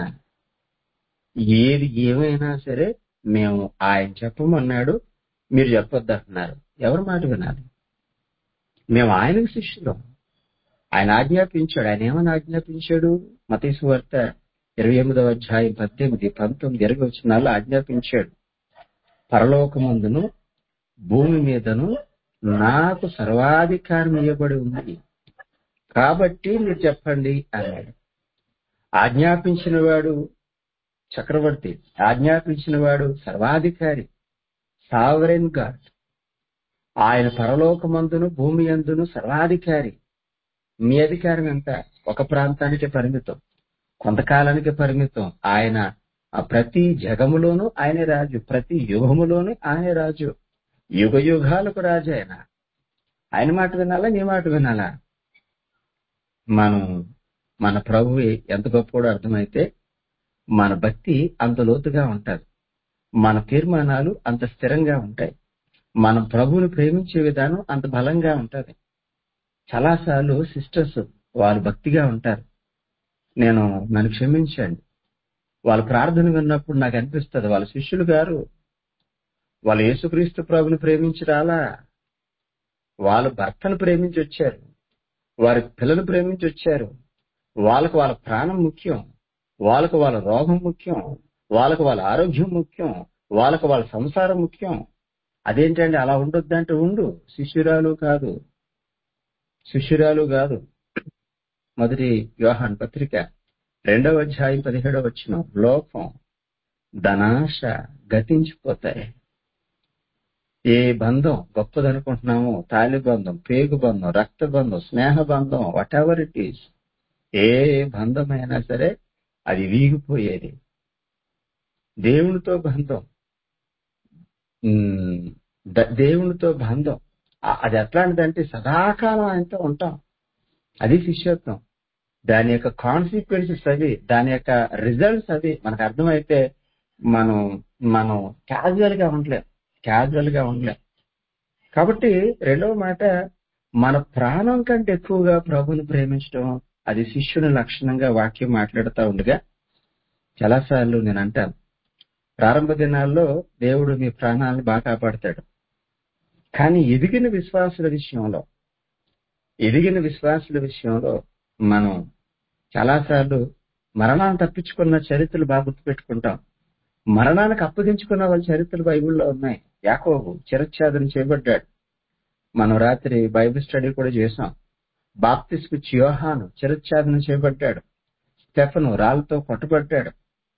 ఏది ఏమైనా సరే మేము ఆయన చెప్పమన్నాడు మీరు చెప్పొద్దు అంటున్నారు ఎవరి మాట వినాలి మేము ఆయనకు శిష్యులం ఆయన ఆజ్ఞాపించాడు ఆయన ఏమని ఆజ్ఞాపించాడు మతీసు వార్త ఇరవై ఎనిమిదవ అధ్యాయం పద్దెనిమిది పంతొమ్మిది ఇరవై వచ్చినాల్లో ఆజ్ఞాపించాడు పరలోకమందును భూమి మీదను నాకు సర్వాధికారం ఇవ్వబడి ఉంది కాబట్టి మీరు చెప్పండి అన్నాడు ఆజ్ఞాపించిన వాడు చక్రవర్తి ఆజ్ఞాపించిన వాడు సర్వాధికారి సావరెన్ గాడ్ ఆయన పరలోకమందును భూమి అందును సర్వాధికారి మీ అధికారం ఎంత ఒక ప్రాంతానికి పరిమితం కొంతకాలానికి పరిమితం ఆయన ఆ ప్రతి జగములోనూ ఆయన రాజు ప్రతి యుగములోనూ ఆయన రాజు యుగ యుగాలకు రాజు ఆయన ఆయన మాట వినాలా నీ మాట వినాలా మనం మన ప్రభు ఎంత గొప్పడో అర్థమైతే మన భక్తి అంత లోతుగా ఉంటది మన తీర్మానాలు అంత స్థిరంగా ఉంటాయి మనం ప్రభువుని ప్రేమించే విధానం అంత బలంగా ఉంటది చాలాసార్లు సిస్టర్స్ వాళ్ళు భక్తిగా ఉంటారు నేను నన్ను క్షమించండి వాళ్ళ ప్రార్థన విన్నప్పుడు నాకు అనిపిస్తుంది వాళ్ళ శిష్యులు గారు వాళ్ళు యేసుక్రీస్తు ప్రభుని ప్రేమించి రాలా వాళ్ళ భర్తను ప్రేమించి వచ్చారు వారి పిల్లలు ప్రేమించి వచ్చారు వాళ్ళకు వాళ్ళ ప్రాణం ముఖ్యం వాళ్ళకు వాళ్ళ రోగం ముఖ్యం వాళ్ళకు వాళ్ళ ఆరోగ్యం ముఖ్యం వాళ్ళకు వాళ్ళ సంసారం ముఖ్యం అదేంటండి అలా ఉండొద్దంటే ఉండు శిష్యురాలు కాదు శిష్యురాలు కాదు మొదటి వ్యూహాన్ పత్రిక రెండవ అధ్యాయం పదిహేడవ వచ్చిన లోకం ధనాశ గతించిపోతాయి ఏ బంధం గొప్పదనుకుంటున్నామో తాలి బంధం పేగు బంధం రక్త బంధం స్నేహ బంధం వాట్ ఎవర్ ఇట్ ఈస్ ఏ బంధమైనా సరే అది వీగిపోయేది దేవునితో బంధం ఉమ్, ద- దేవునితో బంధం ఆ- అది ఎట్లాంటిదంటే సదాకాలం ఆయనతో ఉంటాం అది శిష్యత్వం దాని యొక్క కాన్సిక్వెన్సెస్ అవి దాని యొక్క రిజల్ట్స్ అవి మనకు అర్థమైతే మనం మనం క్యాజువల్ గా ఉండలేం క్యాజువల్ గా ఉండలేం కాబట్టి రెండవ మాట మన ప్రాణం కంటే ఎక్కువగా ప్రభుని ప్రేమించడం అది శిష్యుని లక్షణంగా వాక్యం మాట్లాడుతూ ఉండగా చాలాసార్లు నేను అంటాను ప్రారంభ దినాల్లో దేవుడు మీ ప్రాణాలను బాగా కాపాడతాడు కానీ ఎదిగిన విశ్వాసుల విషయంలో ఎదిగిన విశ్వాసుల విషయంలో మనం చాలాసార్లు మరణాన్ని తప్పించుకున్న చరిత్రలు బాగా గుర్తుపెట్టుకుంటాం మరణానికి అప్పగించుకున్న వాళ్ళ చరిత్రలు బైబిల్లో ఉన్నాయి యాకోబు చిరచ్ఛాదన చేయబడ్డాడు మనం రాత్రి బైబిల్ స్టడీ కూడా చేసాం బాప్తిస్కు యోహాను చిరచ్ఛాదన చేయబడ్డాడు స్టెఫను రాళ్ళతో కొట్టబడ్డాడు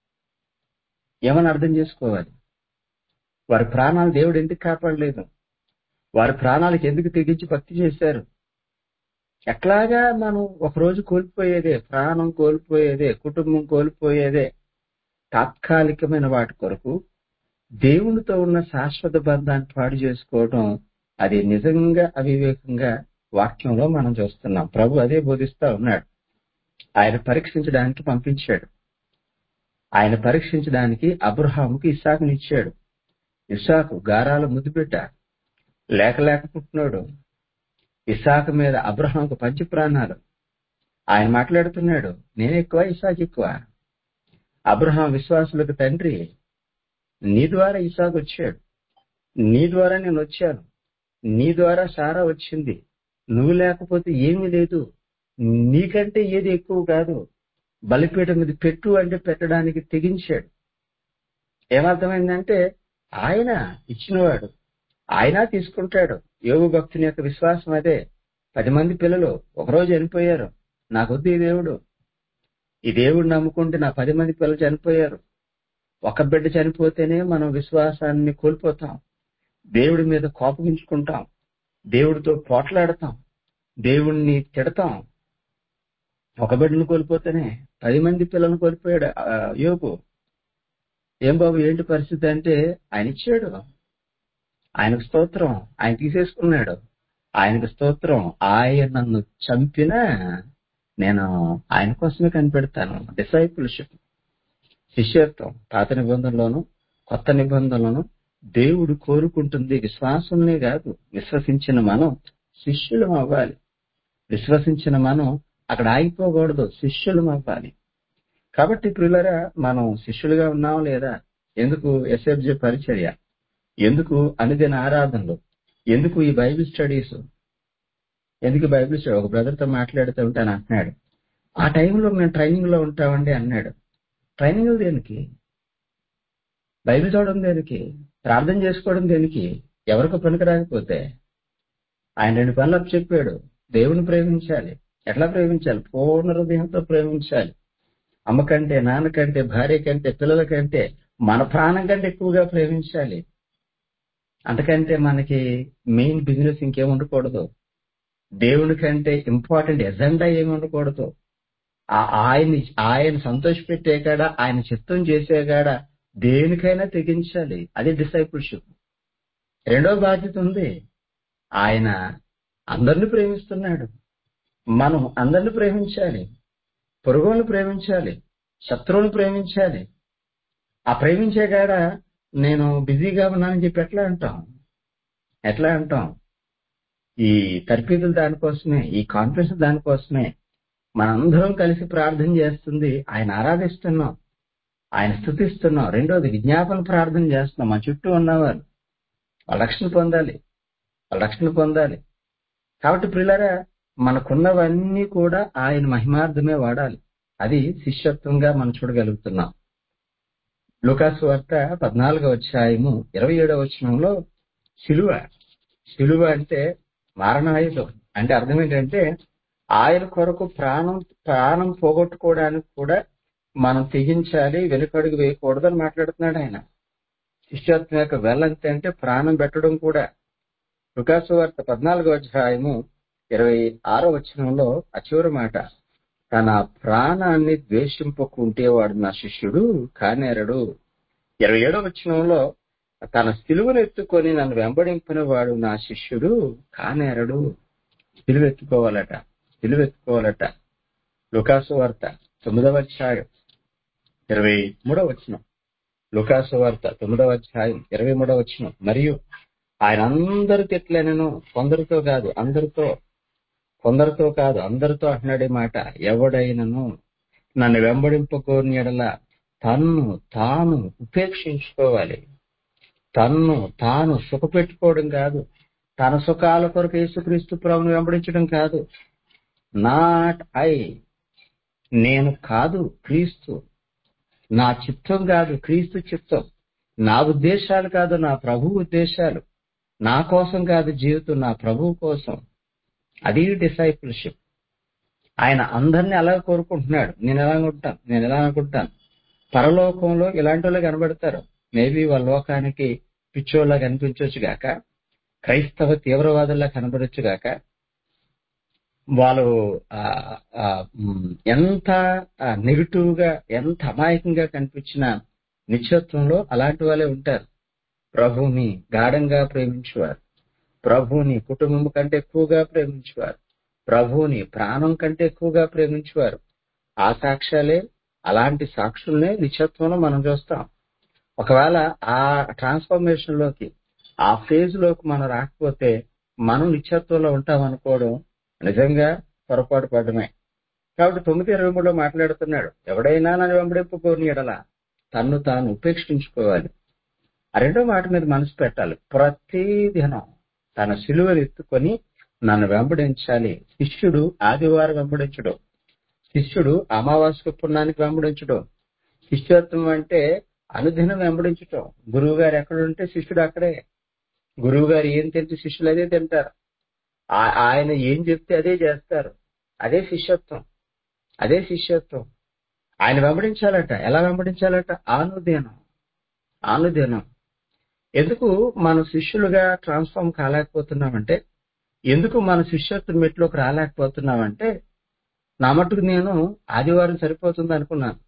ఏమని అర్థం చేసుకోవాలి వారి ప్రాణాలు దేవుడు ఎందుకు కాపాడలేదు వారి ప్రాణాలకు ఎందుకు తెగించి భక్తి చేశారు ఎట్లాగా మనం ఒక రోజు కోల్పోయేదే ప్రాణం కోల్పోయేదే కుటుంబం కోల్పోయేదే తాత్కాలికమైన వాటి కొరకు దేవునితో ఉన్న శాశ్వత బంధాన్ని పాడు చేసుకోవడం అది నిజంగా అవివేకంగా వాక్యంలో మనం చూస్తున్నాం ప్రభు అదే బోధిస్తా ఉన్నాడు ఆయన పరీక్షించడానికి పంపించాడు ఆయన పరీక్షించడానికి అబ్రహాముకి ఇస్సాకుని ఇచ్చాడు ఇస్సాకు గారాల ముద్దుబిడ్డ లేక లేక పుట్టినోడు ఇసాకు మీద అబ్రహాంకు పంచి ప్రాణాలు ఆయన మాట్లాడుతున్నాడు నేను ఎక్కువ ఇసాకు ఎక్కువ అబ్రహాం విశ్వాసులకు తండ్రి నీ ద్వారా ఇసాకు వచ్చాడు నీ ద్వారా నేను వచ్చాను నీ ద్వారా సారా వచ్చింది నువ్వు లేకపోతే ఏమీ లేదు నీకంటే ఏది ఎక్కువ కాదు బలిపీఠం మీద పెట్టు అంటే పెట్టడానికి తెగించాడు ఏమర్థమైందంటే ఆయన ఇచ్చినవాడు ఆయన తీసుకుంటాడు యోగు భక్తుని యొక్క విశ్వాసం అదే పది మంది పిల్లలు ఒకరోజు చనిపోయారు నాకొద్దు ఈ దేవుడు ఈ దేవుడు నమ్ముకుంటే నా పది మంది పిల్లలు చనిపోయారు ఒక బిడ్డ చనిపోతేనే మనం విశ్వాసాన్ని కోల్పోతాం దేవుడి మీద కోపగించుకుంటాం దేవుడితో పోట్లాడతాం దేవుణ్ణి తిడతాం ఒక బిడ్డను కోల్పోతేనే పది మంది పిల్లలను కోల్పోయాడు ఆ, యోగు ఏం బాబు ఏంటి పరిస్థితి అంటే ఆయన ఇచ్చాడు ఆయనకు స్తోత్రం ఆయన తీసేసుకున్నాడు ఆయనకు స్తోత్రం ఆయన నన్ను చంపినా నేను ఆయన కోసమే కనిపెడతాను డిసైపుల్షిప్ శిష్యత్వం పాత నిబంధనలోను కొత్త నిబంధనలను దేవుడు కోరుకుంటుంది విశ్వాసంనే కాదు విశ్వసించిన మనం శిష్యులం అవ్వాలి విశ్వసించిన మనం అక్కడ ఆగిపోకూడదు శిష్యులం అవ్వాలి కాబట్టి ప్రియులరా మనం శిష్యులుగా ఉన్నాం లేదా ఎందుకు ఎస్ఎఫ్జే పరిచర్య ఎందుకు అనుదిన ఆరాధనలు ఎందుకు ఈ బైబిల్ స్టడీస్ ఎందుకు ఈ బైబిల్ స్టడీ ఒక బ్రదర్తో మాట్లాడుతూ ఉంటాను అంటున్నాడు ఆ టైంలో మేము ట్రైనింగ్ లో ఉంటామండి అన్నాడు ట్రైనింగ్ దేనికి బైబిల్ చదవడం దేనికి ప్రార్థన చేసుకోవడం దేనికి ఎవరికి పనికి రాకపోతే ఆయన రెండు పనులు చెప్పాడు దేవుని ప్రేమించాలి ఎట్లా ప్రేమించాలి పూర్ణ హృదయంతో ప్రేమించాలి అమ్మ కంటే నాన్న కంటే భార్య కంటే పిల్లల కంటే మన ప్రాణం కంటే ఎక్కువగా ప్రేమించాలి అంతకంటే మనకి మెయిన్ బిజినెస్ ఇంకేం ఉండకూడదు దేవుని కంటే ఇంపార్టెంట్ ఎజెండా ఏమి ఉండకూడదు ఆ- ఆయన ఆయన సంతోషపెట్టే కాడ ఆయన చిత్తం చేసే కాడ దేనికైనా తెగించాలి అది డిసైపుల్షిప్ రెండో బాధ్యత ఉంది ఆయన అందరిని ప్రేమిస్తున్నాడు మనం అందరిని ప్రేమించాలి పొరుగులను ప్రేమించాలి శత్రువుని ప్రేమించాలి ఆ ప్రేమించే కాడ నేను బిజీగా ఉన్నానని చెప్పి ఎట్లా అంటాం ఎట్లా అంటాం ఈ తర్పీదులు దానికోసమే ఈ కాన్ఫరెన్స్ దానికోసమే మనందరం కలిసి ప్రార్థన చేస్తుంది ఆయన ఆరాధిస్తున్నాం ఆయన స్థుతిస్తున్నాం రెండోది విజ్ఞాపన ప్రార్థన చేస్తున్నాం మన చుట్టూ ఉన్నవారు వాళ్ళ రక్షణ పొందాలి వాళ్ళ రక్షణ పొందాలి కాబట్టి ప్రిల్లరా మనకున్నవన్నీ కూడా ఆయన మహిమార్థమే వాడాలి అది శిష్యత్వంగా మనం చూడగలుగుతున్నాం లుకాసు వార్త పద్నాలుగో అధ్యాయము ఇరవై ఏడవ వచనంలో శిలువ శిలువ అంటే మారణాయుధం అంటే అర్థం ఏంటంటే ఆయన కొరకు ప్రాణం ప్రాణం పోగొట్టుకోవడానికి కూడా మనం తెగించాలి వెనుకడుగు వేయకూడదని మాట్లాడుతున్నాడు ఆయన శిష్యత్వం యొక్క వెల్లంతే అంటే ప్రాణం పెట్టడం కూడా లుకాసు వార్త పద్నాలుగో అధ్యాయము ఇరవై ఆరో వచనంలో ఆ చివరి మాట తన ప్రాణాన్ని ద్వేషింపకుంటే వాడు నా శిష్యుడు కానేరడు ఇరవై ఏడో వచనంలో తన సిలువను ఎత్తుకొని నన్ను వెంబడింపిన వాడు నా శిష్యుడు కానేరడు సిలువ ఎత్తుకోవాలట సిలువ ఎత్తుకోవాలట లుకాసు వార్త తొమ్మిదవ అధ్యాయం ఇరవై మూడవ వచనం లుకాసు వార్త తొమ్మిదవ అధ్యాయం ఇరవై మూడవ వచనం మరియు ఆయన అందరి తిట్లనను కొందరితో కాదు అందరితో కొందరితో కాదు అందరితో అంటున్నాడే మాట ఎవడైనను నన్ను వెంబడింపకోని ఎడల తన్ను తాను ఉపేక్షించుకోవాలి తన్ను తాను సుఖపెట్టుకోవడం కాదు తన సుఖాల కొరకు యేసుక్రీస్తు ప్రభుని వెంబడించడం కాదు నాట్ ఐ నేను కాదు క్రీస్తు నా చిత్తం కాదు క్రీస్తు చిత్తం నా ఉద్దేశాలు కాదు నా ప్రభు ఉద్దేశాలు నా కోసం కాదు జీవితం నా ప్రభువు కోసం అది డిసైపుల్షిప్ ఆయన అందరినీ అలా కోరుకుంటున్నాడు నేను ఎలా అనుకుంటాను నేను ఎలా అనుకుంటాను పరలోకంలో ఇలాంటి వాళ్ళు కనబడతారు మేబీ వాళ్ళ లోకానికి పిచ్చోళ్ళ కనిపించవచ్చు గాక క్రైస్తవ తీవ్రవాదుల్లా కనబడొచ్చు గాక వాళ్ళు ఆ, ఆ, మ్, ఎంత నెగిటివ్ గా ఎంత అమాయకంగా కనిపించిన నిత్యత్వంలో అలాంటి వాళ్ళే ఉంటారు ప్రభువుని గాఢంగా ప్రేమించేవారు ప్రభువుని కుటుంబం కంటే ఎక్కువగా ప్రేమించేవారు ప్రభువుని ప్రాణం కంటే ఎక్కువగా ప్రేమించేవారు ఆ సాక్ష్యాలే అలాంటి సాక్షుల్నే నిత్యత్వంలో మనం చూస్తాం ఒకవేళ ఆ ట్రాన్స్ఫర్మేషన్ లోకి ఆ ఫేజ్ లోకి మనం రాకపోతే మనం నిత్యత్వంలో ఉంటాం అనుకోవడం నిజంగా పొరపాటు పడమే కాబట్టి తొమ్మిది ఇరవై మూడులో మాట్లాడుతున్నాడు ఎవడైనా నన్ను వెంబడింపుకోని ఎడల తన్ను తాను ఉపేక్షించుకోవాలి ఆ రెండో మాట మీద మనసు పెట్టాలి ప్రతి దినం తన సిలువను ఎత్తుకొని నన్ను వెంబడించాలి శిష్యుడు ఆదివారం వెంబడించడం శిష్యుడు అమావాస్య పుణ్యానికి వెంబడించడం శిష్యత్వం అంటే అనుదినం వెంబడించటం గురువు గారు ఎక్కడ ఉంటే శిష్యుడు అక్కడే గురువు గారు ఏం తింటే శిష్యులు అదే తింటారు ఆ- ఆయన ఏం చెప్తే అదే చేస్తారు అదే శిష్యత్వం అదే శిష్యత్వం ఆయన వెంబడించాలట ఎలా వెంబడించాలట ఆనుదినం ఆనుదినం ఎందుకు మనం శిష్యులుగా ట్రాన్స్ఫార్మ్ కాలేకపోతున్నామంటే ఎందుకు మన శిష్యత్వ మెట్లోకి రాలేకపోతున్నామంటే నా మటుకు నేను ఆదివారం సరిపోతుంది అనుకున్నాను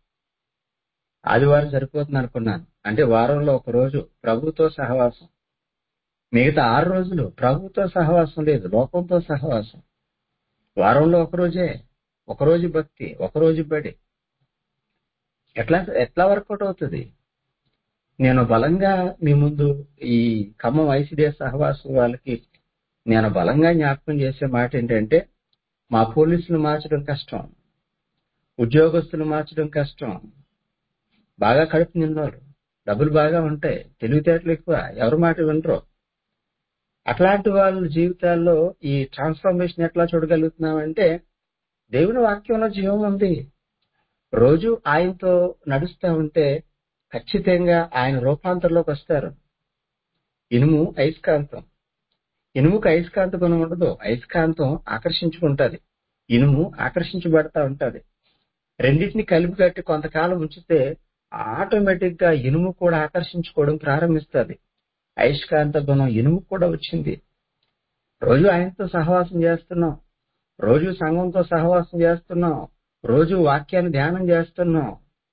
ఆదివారం సరిపోతుంది అనుకున్నాను అంటే వారంలో ఒక రోజు ప్రభుతో సహవాసం మిగతా ఆరు రోజులు ప్రభుతో సహవాసం లేదు లోకంతో సహవాసం వారంలో ఒక రోజే ఒక రోజు భక్తి ఒక రోజు బడి ఎట్లా ఎట్లా వర్కౌట్ అవుతుంది నేను బలంగా మీ ముందు ఈ ఖమ్మం ఐసిడిఎస్ సహవాసం వాళ్ళకి నేను బలంగా జ్ఞాపకం చేసే మాట ఏంటంటే మా పోలీసులు మార్చడం కష్టం ఉద్యోగస్తులు మార్చడం కష్టం బాగా కడుపు నిన్నోరు డబ్బులు బాగా ఉంటాయి తెలివితేటలు ఎక్కువ ఎవరి మాట వినరు అట్లాంటి వాళ్ళ జీవితాల్లో ఈ ట్రాన్స్ఫర్మేషన్ ఎట్లా చూడగలుగుతున్నామంటే దేవుని వాక్యంలో జీవం ఉంది రోజు ఆయనతో నడుస్తా ఉంటే ఖచ్చితంగా ఆయన రూపాంతరంలోకి వస్తారు ఇనుము అయస్కాంతం ఇనుముకు అయస్కాంత గుణం ఉండదు అయస్కాంతం ఆకర్షించుకుంటది ఇనుము ఆకర్షించబడతా ఉంటది రెండింటిని కలిపి కట్టి కొంతకాలం ఉంచితే ఆటోమేటిక్ గా ఇనుము కూడా ఆకర్షించుకోవడం ప్రారంభిస్తుంది అయస్కాంత గుణం ఇనుము కూడా వచ్చింది రోజు ఆయనతో సహవాసం చేస్తున్నాం రోజు సంఘంతో సహవాసం చేస్తున్నాం రోజు వాక్యాన్ని ధ్యానం చేస్తున్నాం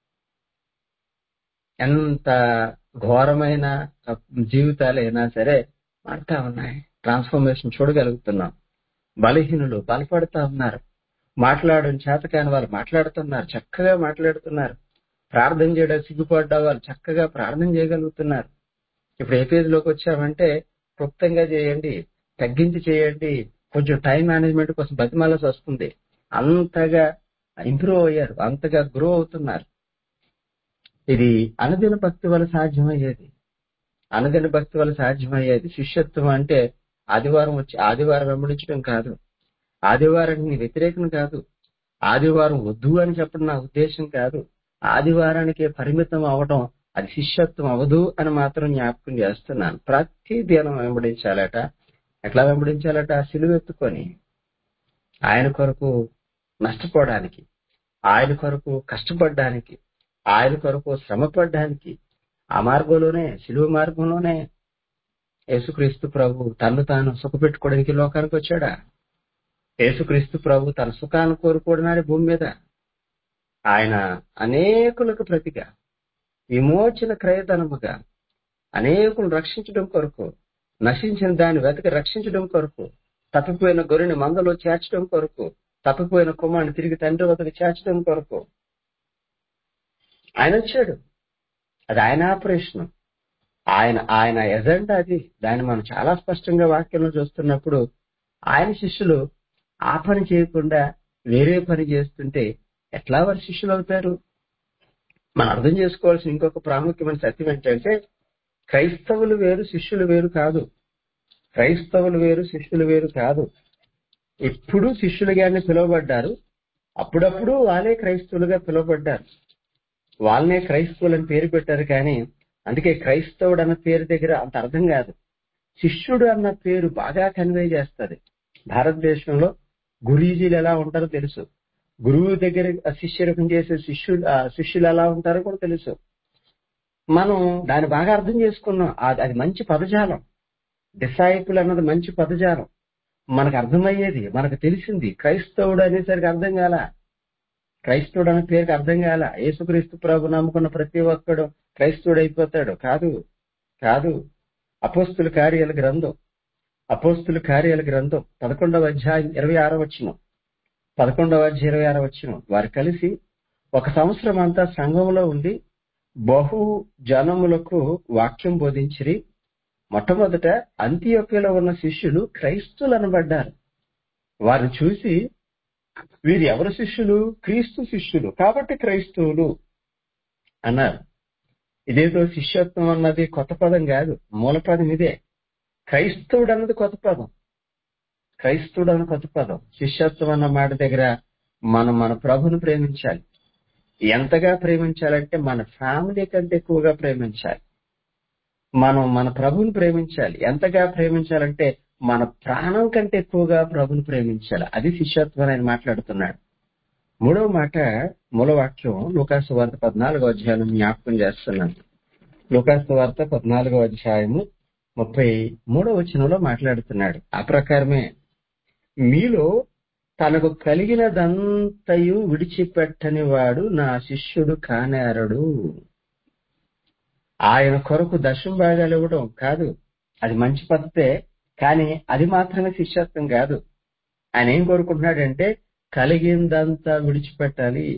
ఎంత ఘోరమైన జీవితాలైనా సరే మారుతా ఉన్నాయి ట్రాన్స్ఫర్మేషన్ చూడగలుగుతున్నాం బలహీనులు బలపడుతా ఉన్నారు మాట్లాడడం చేతకాని వాళ్ళు మాట్లాడుతున్నారు చక్కగా మాట్లాడుతున్నారు ప్రార్థన చేయడం సిగ్గుపడ్డ వాళ్ళు చక్కగా ప్రార్థన చేయగలుగుతున్నారు ఇప్పుడు ఏ పేజీలోకి వచ్చామంటే క్లుప్తంగా చేయండి తగ్గించి చేయండి కొంచెం టైం మేనేజ్మెంట్ కోసం బతిమాలసి వస్తుంది అంతగా ఇంప్రూవ్ అయ్యారు అంతగా గ్రో అవుతున్నారు ఇది అనుదిన భక్తి వల్ల సాధ్యమయ్యేది అనుదిన భక్తి వల్ల సాధ్యమయ్యేది శిష్యత్వం అంటే ఆదివారం వచ్చి ఆదివారం వెంబడించడం కాదు ఆదివారానికి నీ వ్యతిరేకం కాదు ఆదివారం వద్దు అని చెప్పడం నా ఉద్దేశం కాదు ఆదివారానికి పరిమితం అవడం అది శిష్యత్వం అవదు అని మాత్రం జ్ఞాపకం చేస్తున్నాను ప్రతి దినం వెంబడించాలట ఎట్లా వెంబడించాలట సిలువెత్తుకొని ఆయన కొరకు నష్టపోవడానికి ఆయన కొరకు కష్టపడడానికి ఆయన కొరకు శ్రమపడడానికి ఆ మార్గంలోనే సిలువ మార్గంలోనే యేసుక్రీస్తు ప్రభు తను తాను సుఖపెట్టుకోవడానికి లోకానికి వచ్చాడా యేసుక్రీస్తు ప్రభు తన సుఖాన్ని కోరుకోవడానికి భూమి మీద ఆయన అనేకులకు ప్రతిగా విమోచన క్రయధనముగా అనేకులు రక్షించడం కొరకు నశించిన దాన్ని వెతక రక్షించడం కొరకు తప్పిపోయిన గొర్రెని మందలో చేర్చడం కొరకు తప్పిపోయిన కుమారుని తిరిగి తండ్రి వద్దకు చేర్చడం కొరకు ఆయన వచ్చాడు అది ఆయన ఆపరేషన్ ఆయన ఆయన ఎజెండా అది దాన్ని మనం చాలా స్పష్టంగా వాక్యంలో చూస్తున్నప్పుడు ఆయన శిష్యులు ఆ పని చేయకుండా వేరే పని చేస్తుంటే ఎట్లా వారి శిష్యులు అవుతారు మనం అర్థం చేసుకోవాల్సిన ఇంకొక ప్రాముఖ్యమైన సత్యం ఏంటంటే క్రైస్తవులు వేరు శిష్యులు వేరు కాదు క్రైస్తవులు వేరు శిష్యులు వేరు కాదు ఎప్పుడు శిష్యులుగానే పిలువబడ్డారు అప్పుడప్పుడు వాళ్ళే క్రైస్తవులుగా పిలువబడ్డారు వాళ్ళనే క్రైస్తవులని పేరు పెట్టారు కానీ అందుకే క్రైస్తవుడు అన్న పేరు దగ్గర అంత అర్థం కాదు శిష్యుడు అన్న పేరు బాగా కన్వే చేస్తుంది భారతదేశంలో గురీజీలు ఎలా ఉంటారో తెలుసు గురువు దగ్గర శిష్యరకం చేసే శిష్యులు శిష్యులు ఎలా ఉంటారో కూడా తెలుసు మనం దాన్ని బాగా అర్థం చేసుకున్నాం అది మంచి పదజాలం డిసైపుల్ అన్నది మంచి పదజాలం మనకు అర్థమయ్యేది మనకు తెలిసింది క్రైస్తవుడు అనేసరికి అర్థం కాల క్రైస్తవుడు అనే పేరుకి అర్థం కాల యేసుక్రీస్తు ప్రభు నమ్ముకున్న ప్రతి ఒక్కడు క్రైస్తవుడు అయిపోతాడు కాదు కాదు అపోస్తుల కార్యాల గ్రంథం అపోస్తుల కార్యాల గ్రంథం పదకొండవ అధ్యాయం ఇరవై ఆరో వచ్చిన పదకొండవ అధ్యాయం ఇరవై ఆరో వచ్చిన వారు కలిసి ఒక సంవత్సరం అంతా సంఘంలో ఉండి బహు జనములకు వాక్యం బోధించిరి మొట్టమొదట అంత్యోక్యలో ఉన్న శిష్యులు క్రైస్తులు అనబడ్డారు వారిని చూసి వీరు ఎవరు శిష్యులు క్రీస్తు శిష్యులు కాబట్టి క్రైస్తవులు అన్నారు ఇదేదో శిష్యత్వం అన్నది కొత్త పదం కాదు మూల పదం ఇదే క్రైస్తవుడు అన్నది కొత్త పదం క్రైస్తవుడు అన్న కొత్త పదం శిష్యత్వం అన్న మాట దగ్గర మనం మన ప్రభుని ప్రేమించాలి ఎంతగా ప్రేమించాలంటే మన ఫ్యామిలీ కంటే ఎక్కువగా ప్రేమించాలి మనం మన ప్రభుని ప్రేమించాలి ఎంతగా ప్రేమించాలంటే మన ప్రాణం కంటే ఎక్కువగా ప్రభుని ప్రేమించాలి అది శిష్యత్వం ఆయన మాట్లాడుతున్నాడు మూడవ మాట మూలవాక్యం లూకాసు వార్త పద్నాలుగో అధ్యాయం జ్ఞాపకం చేస్తున్నాను లూకాసు వార్త పద్నాలుగో అధ్యాయము ముప్పై మూడో వచనంలో మాట్లాడుతున్నాడు ఆ ప్రకారమే మీలో తనకు కలిగినదంతయు విడిచిపెట్టని వాడు నా శిష్యుడు కానేరడు ఆయన కొరకు దశం భాగాలు ఇవ్వడం కాదు అది మంచి పద్ధతే కానీ అది మాత్రమే శిష్యత్వం కాదు ఆయన ఏం కోరుకుంటున్నాడంటే కలిగిందంతా విడిచిపెట్టాలి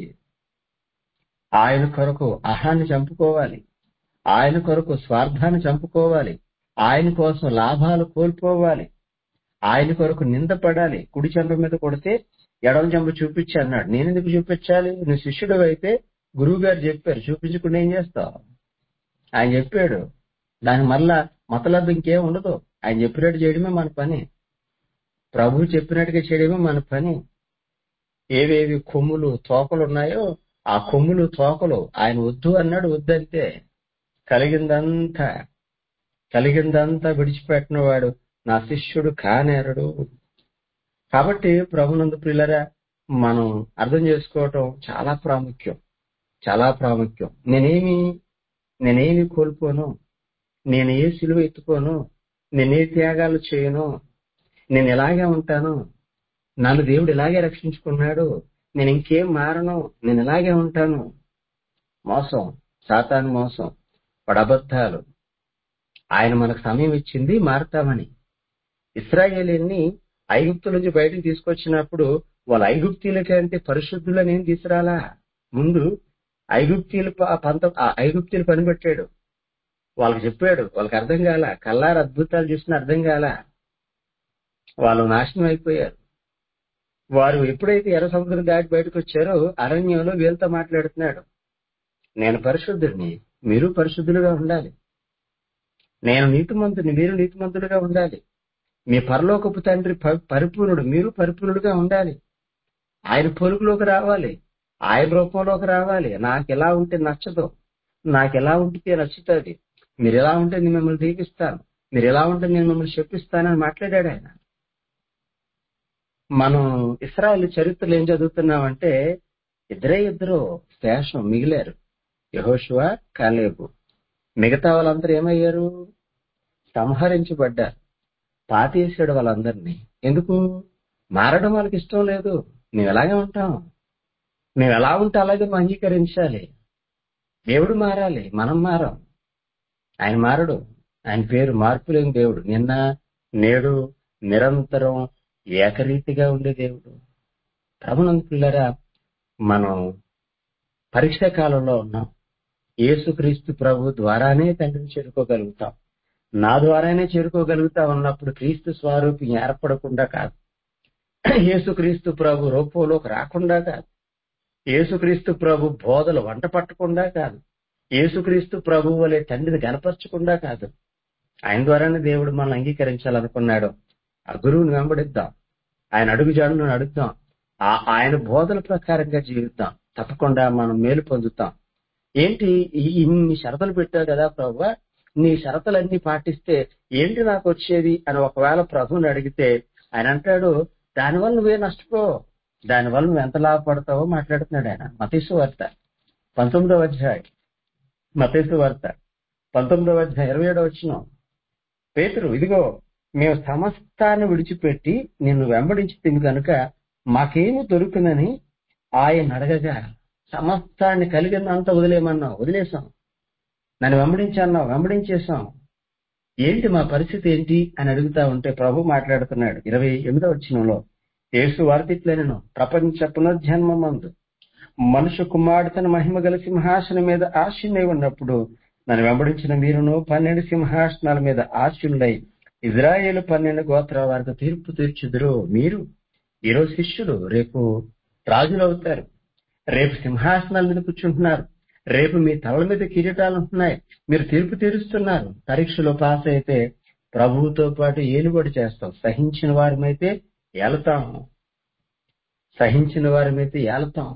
ఆయన కొరకు అహాన్ని చంపుకోవాలి ఆయన కొరకు స్వార్థాన్ని చంపుకోవాలి ఆయన కోసం లాభాలు కోల్పోవాలి ఆయన కొరకు నిందపడాలి కుడి చెంప మీద కొడితే ఎడమ చెంప చూపించి అన్నాడు నేను ఎందుకు చూపించాలి నువ్వు శిష్యుడు అయితే గురువు గారు చెప్పారు చూపించకుండా ఏం చేస్తావు ఆయన చెప్పాడు దాని మళ్ళా మతలబ్ ఇంకేం ఉండదు ఆయన చెప్పినట్టు చేయడమే మన పని ప్రభు చెప్పినట్టుగా చేయడమే మన పని ఏవేవి కొమ్ములు తోకలు ఉన్నాయో ఆ కొమ్ములు తోకలు ఆయన వద్దు అన్నాడు వద్దంతే కలిగిందంతా కలిగిందంతా విడిచిపెట్టిన వాడు నా శిష్యుడు కానేరడు కాబట్టి ప్రభునందు ప్రియులరా మనం అర్థం చేసుకోవటం చాలా ప్రాముఖ్యం చాలా ప్రాముఖ్యం నేనేమి నేనేమి కోల్పోను నేను ఏ సిలువ ఎత్తుకోను నేనే త్యాగాలు చేయను నేను ఇలాగే ఉంటాను నన్ను దేవుడు ఇలాగే రక్షించుకున్నాడు నేను ఇంకేం మారను నేను ఇలాగే ఉంటాను మోసం సాతాను మోసం వాడు అబద్ధాలు ఆయన మనకు సమయం ఇచ్చింది మారుతామని ఇస్రాయేలీని ఐగుప్తు నుంచి బయటకు తీసుకొచ్చినప్పుడు వాళ్ళ ఐగుప్తీలకి అంటే పరిశుద్ధులని ఏం తీసుకురాలా ముందు ఐగుప్తీలు ప- పంత ఆ ఐగుప్తీలు పనిపెట్టాడు వాళ్ళకి చెప్పాడు వాళ్ళకి అర్థం కాల కల్లారు అద్భుతాలు చూసిన అర్థం కాల వాళ్ళు నాశనం అయిపోయారు వారు ఎప్పుడైతే ఎర్ర సముద్రం దాటి బయటకు వచ్చారో అరణ్యంలో వీళ్ళతో మాట్లాడుతున్నాడు నేను పరిశుద్ధుడిని మీరు పరిశుద్ధులుగా ఉండాలి నేను నీతిమంతుని మీరు నీతిమంతులుగా ఉండాలి మీ పరలోకపు తండ్రి ప- పరిపూర్ణుడు మీరు పరిపూర్ణుడుగా ఉండాలి ఆయన పొరుగులోకి రావాలి ఆయన రూపంలోకి రావాలి నాకు ఎలా ఉంటే నచ్చదు నాకు ఎలా ఉంటే నచ్చుతుంది మీరు ఎలా ఉంటే నేను మిమ్మల్ని దీపిస్తాను మీరు ఎలా ఉంటే నేను మిమ్మల్ని చెప్పిస్తానని మాట్లాడాడు ఆయన మనం ఇస్రాయల్ చరిత్రలు ఏం చదువుతున్నామంటే ఇద్దరే ఇద్దరు శేషం మిగిలారు యహోషువ కాలేబు మిగతా వాళ్ళందరూ ఏమయ్యారు సంహరించబడ్డారు పాతేసాడు వాళ్ళందరినీ ఎందుకు మారడం వాళ్ళకి ఇష్టం లేదు మేము ఎలాగే ఉంటాం మేము ఎలా ఉంటే అలాగే మనం అంగీకరించాలి దేవుడు మారాలి మనం మారం ఆయన మారడు ఆయన పేరు మార్పు లేని దేవుడు నిన్న నేడు నిరంతరం ఏకరీతిగా ఉండే దేవుడు ప్రభునందు పిల్లరా మనం పరీక్ష కాలంలో ఉన్నాం యేసుక్రీస్తు ప్రభు ద్వారానే తండ్రిని చేరుకోగలుగుతాం నా ద్వారానే చేరుకోగలుగుతా ఉన్నప్పుడు క్రీస్తు స్వరూపి ఏర్పడకుండా కాదు యేసుక్రీస్తు ప్రభు రూపంలోకి రాకుండా కాదు యేసుక్రీస్తు ప్రభు బోధలు వంట పట్టకుండా కాదు యేసుక్రీస్తు ప్రభు వలె తండ్రిని గనపరచకుండా కాదు ఆయన ద్వారానే దేవుడు మనల్ని అంగీకరించాలనుకున్నాడు ఆ గురువుని వెంబడిద్దాం ఆయన అడుగు జాడును అడుగుదాం ఆ ఆయన బోధల ప్రకారంగా జీవిద్దాం తప్పకుండా మనం మేలు పొందుతాం ఏంటి ఈ- ఇన్ని షరతులు పెట్టావు కదా ప్రభు నీ షరతులన్నీ పాటిస్తే ఏంటి నాకు వచ్చేది అని ఒకవేళ ప్రభువుని అడిగితే ఆయన అంటాడు దానివల్ల నువ్వే నష్టపో దానివల్ల నువ్వు ఎంత లాభపడతావో మాట్లాడుతున్నాడు ఆయన మతీసు వార్త పంతొమ్మిదవ అధ్యాయం మతీసు వార్త పంతొమ్మిదవ అధ్యాయం ఇరవై ఏడవ వచ్చిన పేతురు ఇదిగో మేము సమస్తాన్ని విడిచిపెట్టి నిన్ను వెంబడించి కనుక మాకేమి దొరుకునని ఆయన అడగగా సమస్తాన్ని కలిగినంత వదిలేయమన్నావు వదిలేసాం నన్ను వెంబడించన్నావు వెంబడించేశాం ఏంటి మా పరిస్థితి ఏంటి అని అడుగుతా ఉంటే ప్రభు మాట్లాడుతున్నాడు ఇరవై ఎనిమిదో వచ్చినంలో యేసు వార్తిట్లేనను ప్రపంచ పునర్జన్మందు మనుషు కుమారుడు తన మహిమ గల సింహాసనం మీద ఆశీనై ఉన్నప్పుడు నన్ను వెంబడించిన మీరును పన్నెండు సింహాసనాల మీద ఆశీనులై ఇజ్రాయేలు పన్నెండు గోత్రాల వారికి తీర్పు తీర్చుదురు మీరు ఈరోజు శిష్యులు రేపు రాజులు అవుతారు రేపు సింహాసనాల మీద కూర్చుంటున్నారు రేపు మీ తలల మీద కిరీటాలు ఉంటున్నాయి మీరు తీర్పు తీరుస్తున్నారు పరీక్షలో పాస్ అయితే ప్రభువుతో పాటు ఏలుబడి చేస్తాం సహించిన వారమైతే ఏలతాం సహించిన వారమైతే ఏలతాం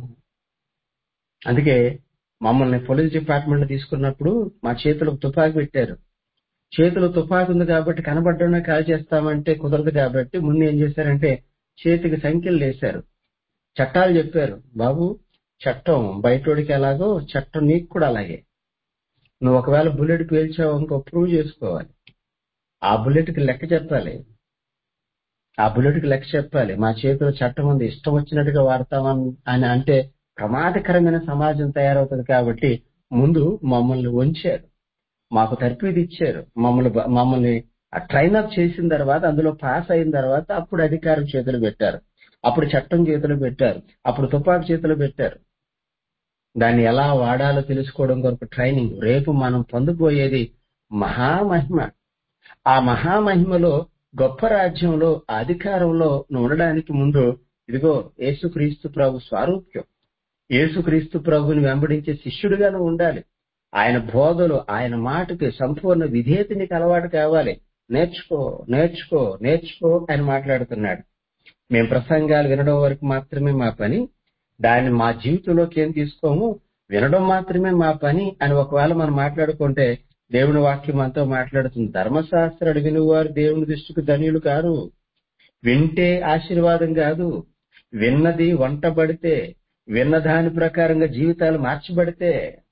అందుకే మమ్మల్ని పోలీస్ డిపార్ట్మెంట్ తీసుకున్నప్పుడు మా చేతులకు తుపాకీ పెట్టారు చేతిలో తుపాకీ ఉంది కాబట్టి కనబడడమే కాల్ చేస్తామంటే కుదరదు కాబట్టి ముందు ఏం చేశారంటే చేతికి సంఖ్యలు వేశారు చట్టాలు చెప్పారు బాబు చట్టం బయటోడికి ఎలాగో చట్టం నీకు కూడా అలాగే నువ్వు ఒకవేళ బుల్లెట్ పేల్చావు ఇంకో ప్రూవ్ చేసుకోవాలి ఆ బుల్లెట్ కి లెక్క చెప్పాలి ఆ బుల్లెట్ కి లెక్క చెప్పాలి మా చేతిలో చట్టం ఉంది ఇష్టం వచ్చినట్టుగా వాడతామని అని అంటే ప్రమాదకరమైన సమాజం తయారవుతుంది కాబట్టి ముందు మమ్మల్ని ఉంచారు మాకు తర్ఫీదు ఇచ్చారు మమ్మల్ని బ- మమ్మల్ని ఆ ట్రైన్ అప్ చేసిన తర్వాత అందులో పాస్ అయిన తర్వాత అప్పుడు అధికారం చేతులు పెట్టారు అప్పుడు చట్టం చేతులు పెట్టారు అప్పుడు తుపాకు చేతులు పెట్టారు దాన్ని ఎలా వాడాలో తెలుసుకోవడం కొరకు ట్రైనింగ్ రేపు మనం పొందబోయేది మహామహిమ ఆ మహామహిమలో గొప్ప రాజ్యంలో ఆ అధికారంలో నువ్వు ఉండడానికి ముందు ఇదిగో యేసుక్రీస్తు ప్రభు స్వారూప్యం యేసుక్రీస్తు ప్రభుని వెంబడించే శిష్యుడిగా నువ్వు ఉండాలి ఆయన బోధలు ఆయన మాటకి సంపూర్ణ విధేయత నీకు అలవాటు కావాలి నేర్చుకో నేర్చుకో నేర్చుకో అని మాట్లాడుతున్నాడు మేము ప్రసంగాలు వినడం వరకు మాత్రమే మా పని దాన్ని మా జీవితంలోకి ఏం తీసుకోము వినడం మాత్రమే మా పని అని ఒకవేళ మనం మాట్లాడుకుంటే దేవుని వాక్యం మనతో మాట్లాడుతుంది ధర్మశాస్త్రాలు వినువారు దేవుని దృష్టికి ధన్యులు కారు వింటే ఆశీర్వాదం కాదు విన్నది వంటబడితే విన్న దాని ప్రకారంగా జీవితాలు మార్చబడితే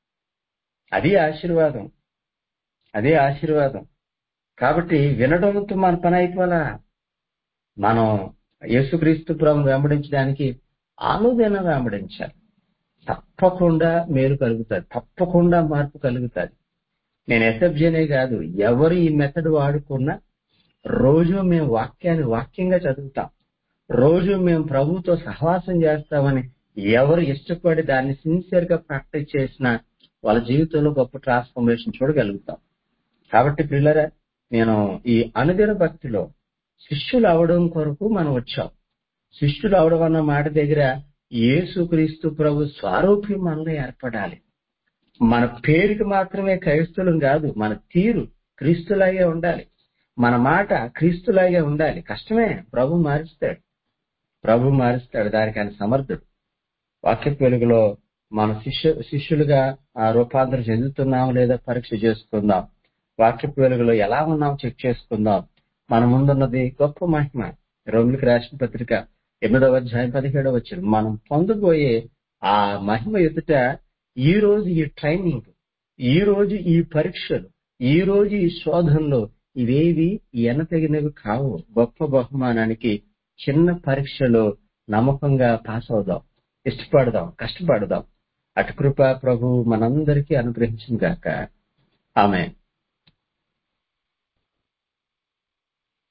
అది ఆశీర్వాదం అదే ఆశీర్వాదం కాబట్టి వినడంతో మన పని అయిపోలా మనం యేసుక్రీస్తు ప్రభుని వెంబడించడానికి అనుదినం వెంబడించాలి తప్పకుండా మేలు కలుగుతుంది తప్పకుండా మార్పు కలుగుతుంది నేను ఎస్ఎఫ్జేనే కాదు ఎవరు ఈ మెథడ్ వాడుకున్నా రోజు మేము వాక్యాన్ని వాక్యంగా చదువుతాం రోజు మేము ప్రభుతో సహవాసం చేస్తామని ఎవరు ఇష్టపడి దాన్ని సిన్సియర్ గా ప్రాక్టీస్ చేసినా వాళ్ళ జీవితంలో గొప్ప ట్రాన్స్ఫర్మేషన్ చూడగలుగుతాం కాబట్టి పిల్లరా నేను ఈ అనుదిన భక్తిలో శిష్యులు అవడం కొరకు మనం వచ్చాం శిష్యులు అవడం అన్న మాట దగ్గర యేసుక్రీస్తు ప్రభు స్వారూప్యం మనలో ఏర్పడాలి మన పేరుకి మాత్రమే క్రైస్తులం కాదు మన తీరు క్రీస్తులాగే ఉండాలి మన మాట క్రీస్తులాగే ఉండాలి కష్టమే ప్రభు మారుస్తాడు ప్రభు మారుస్తాడు దానికి ఆయన సమర్థుడు వాక్య వెలుగులో మన శిష్యు శిష్యులుగా ఆ రూపాంతరం చెందుతున్నాం లేదా పరీక్ష చేసుకుందాం వాక్య వెలుగులో ఎలా ఉన్నాం చెక్ చేసుకుందాం మన ముందున్నది గొప్ప మహిమ రోమిలికి రాసిన పత్రిక ఎనిమిదవ అధ్యాయం పదిహేడవ వచ్చిన మనం పొందబోయే ఆ మహిమ ఎదుట ఈ రోజు ఈ ట్రైనింగ్ ఈ రోజు ఈ పరీక్షలు ఈ రోజు ఈ శోధనలు ఇవేవి ఎనతగినవి కావు గొప్ప బహుమానానికి చిన్న పరీక్షలో నమ్మకంగా పాస్ అవుదాం ఇష్టపడదాం కష్టపడదాం అటు కృప ప్రభు మనందరికీ అనుగ్రహించిన గాక ఆమె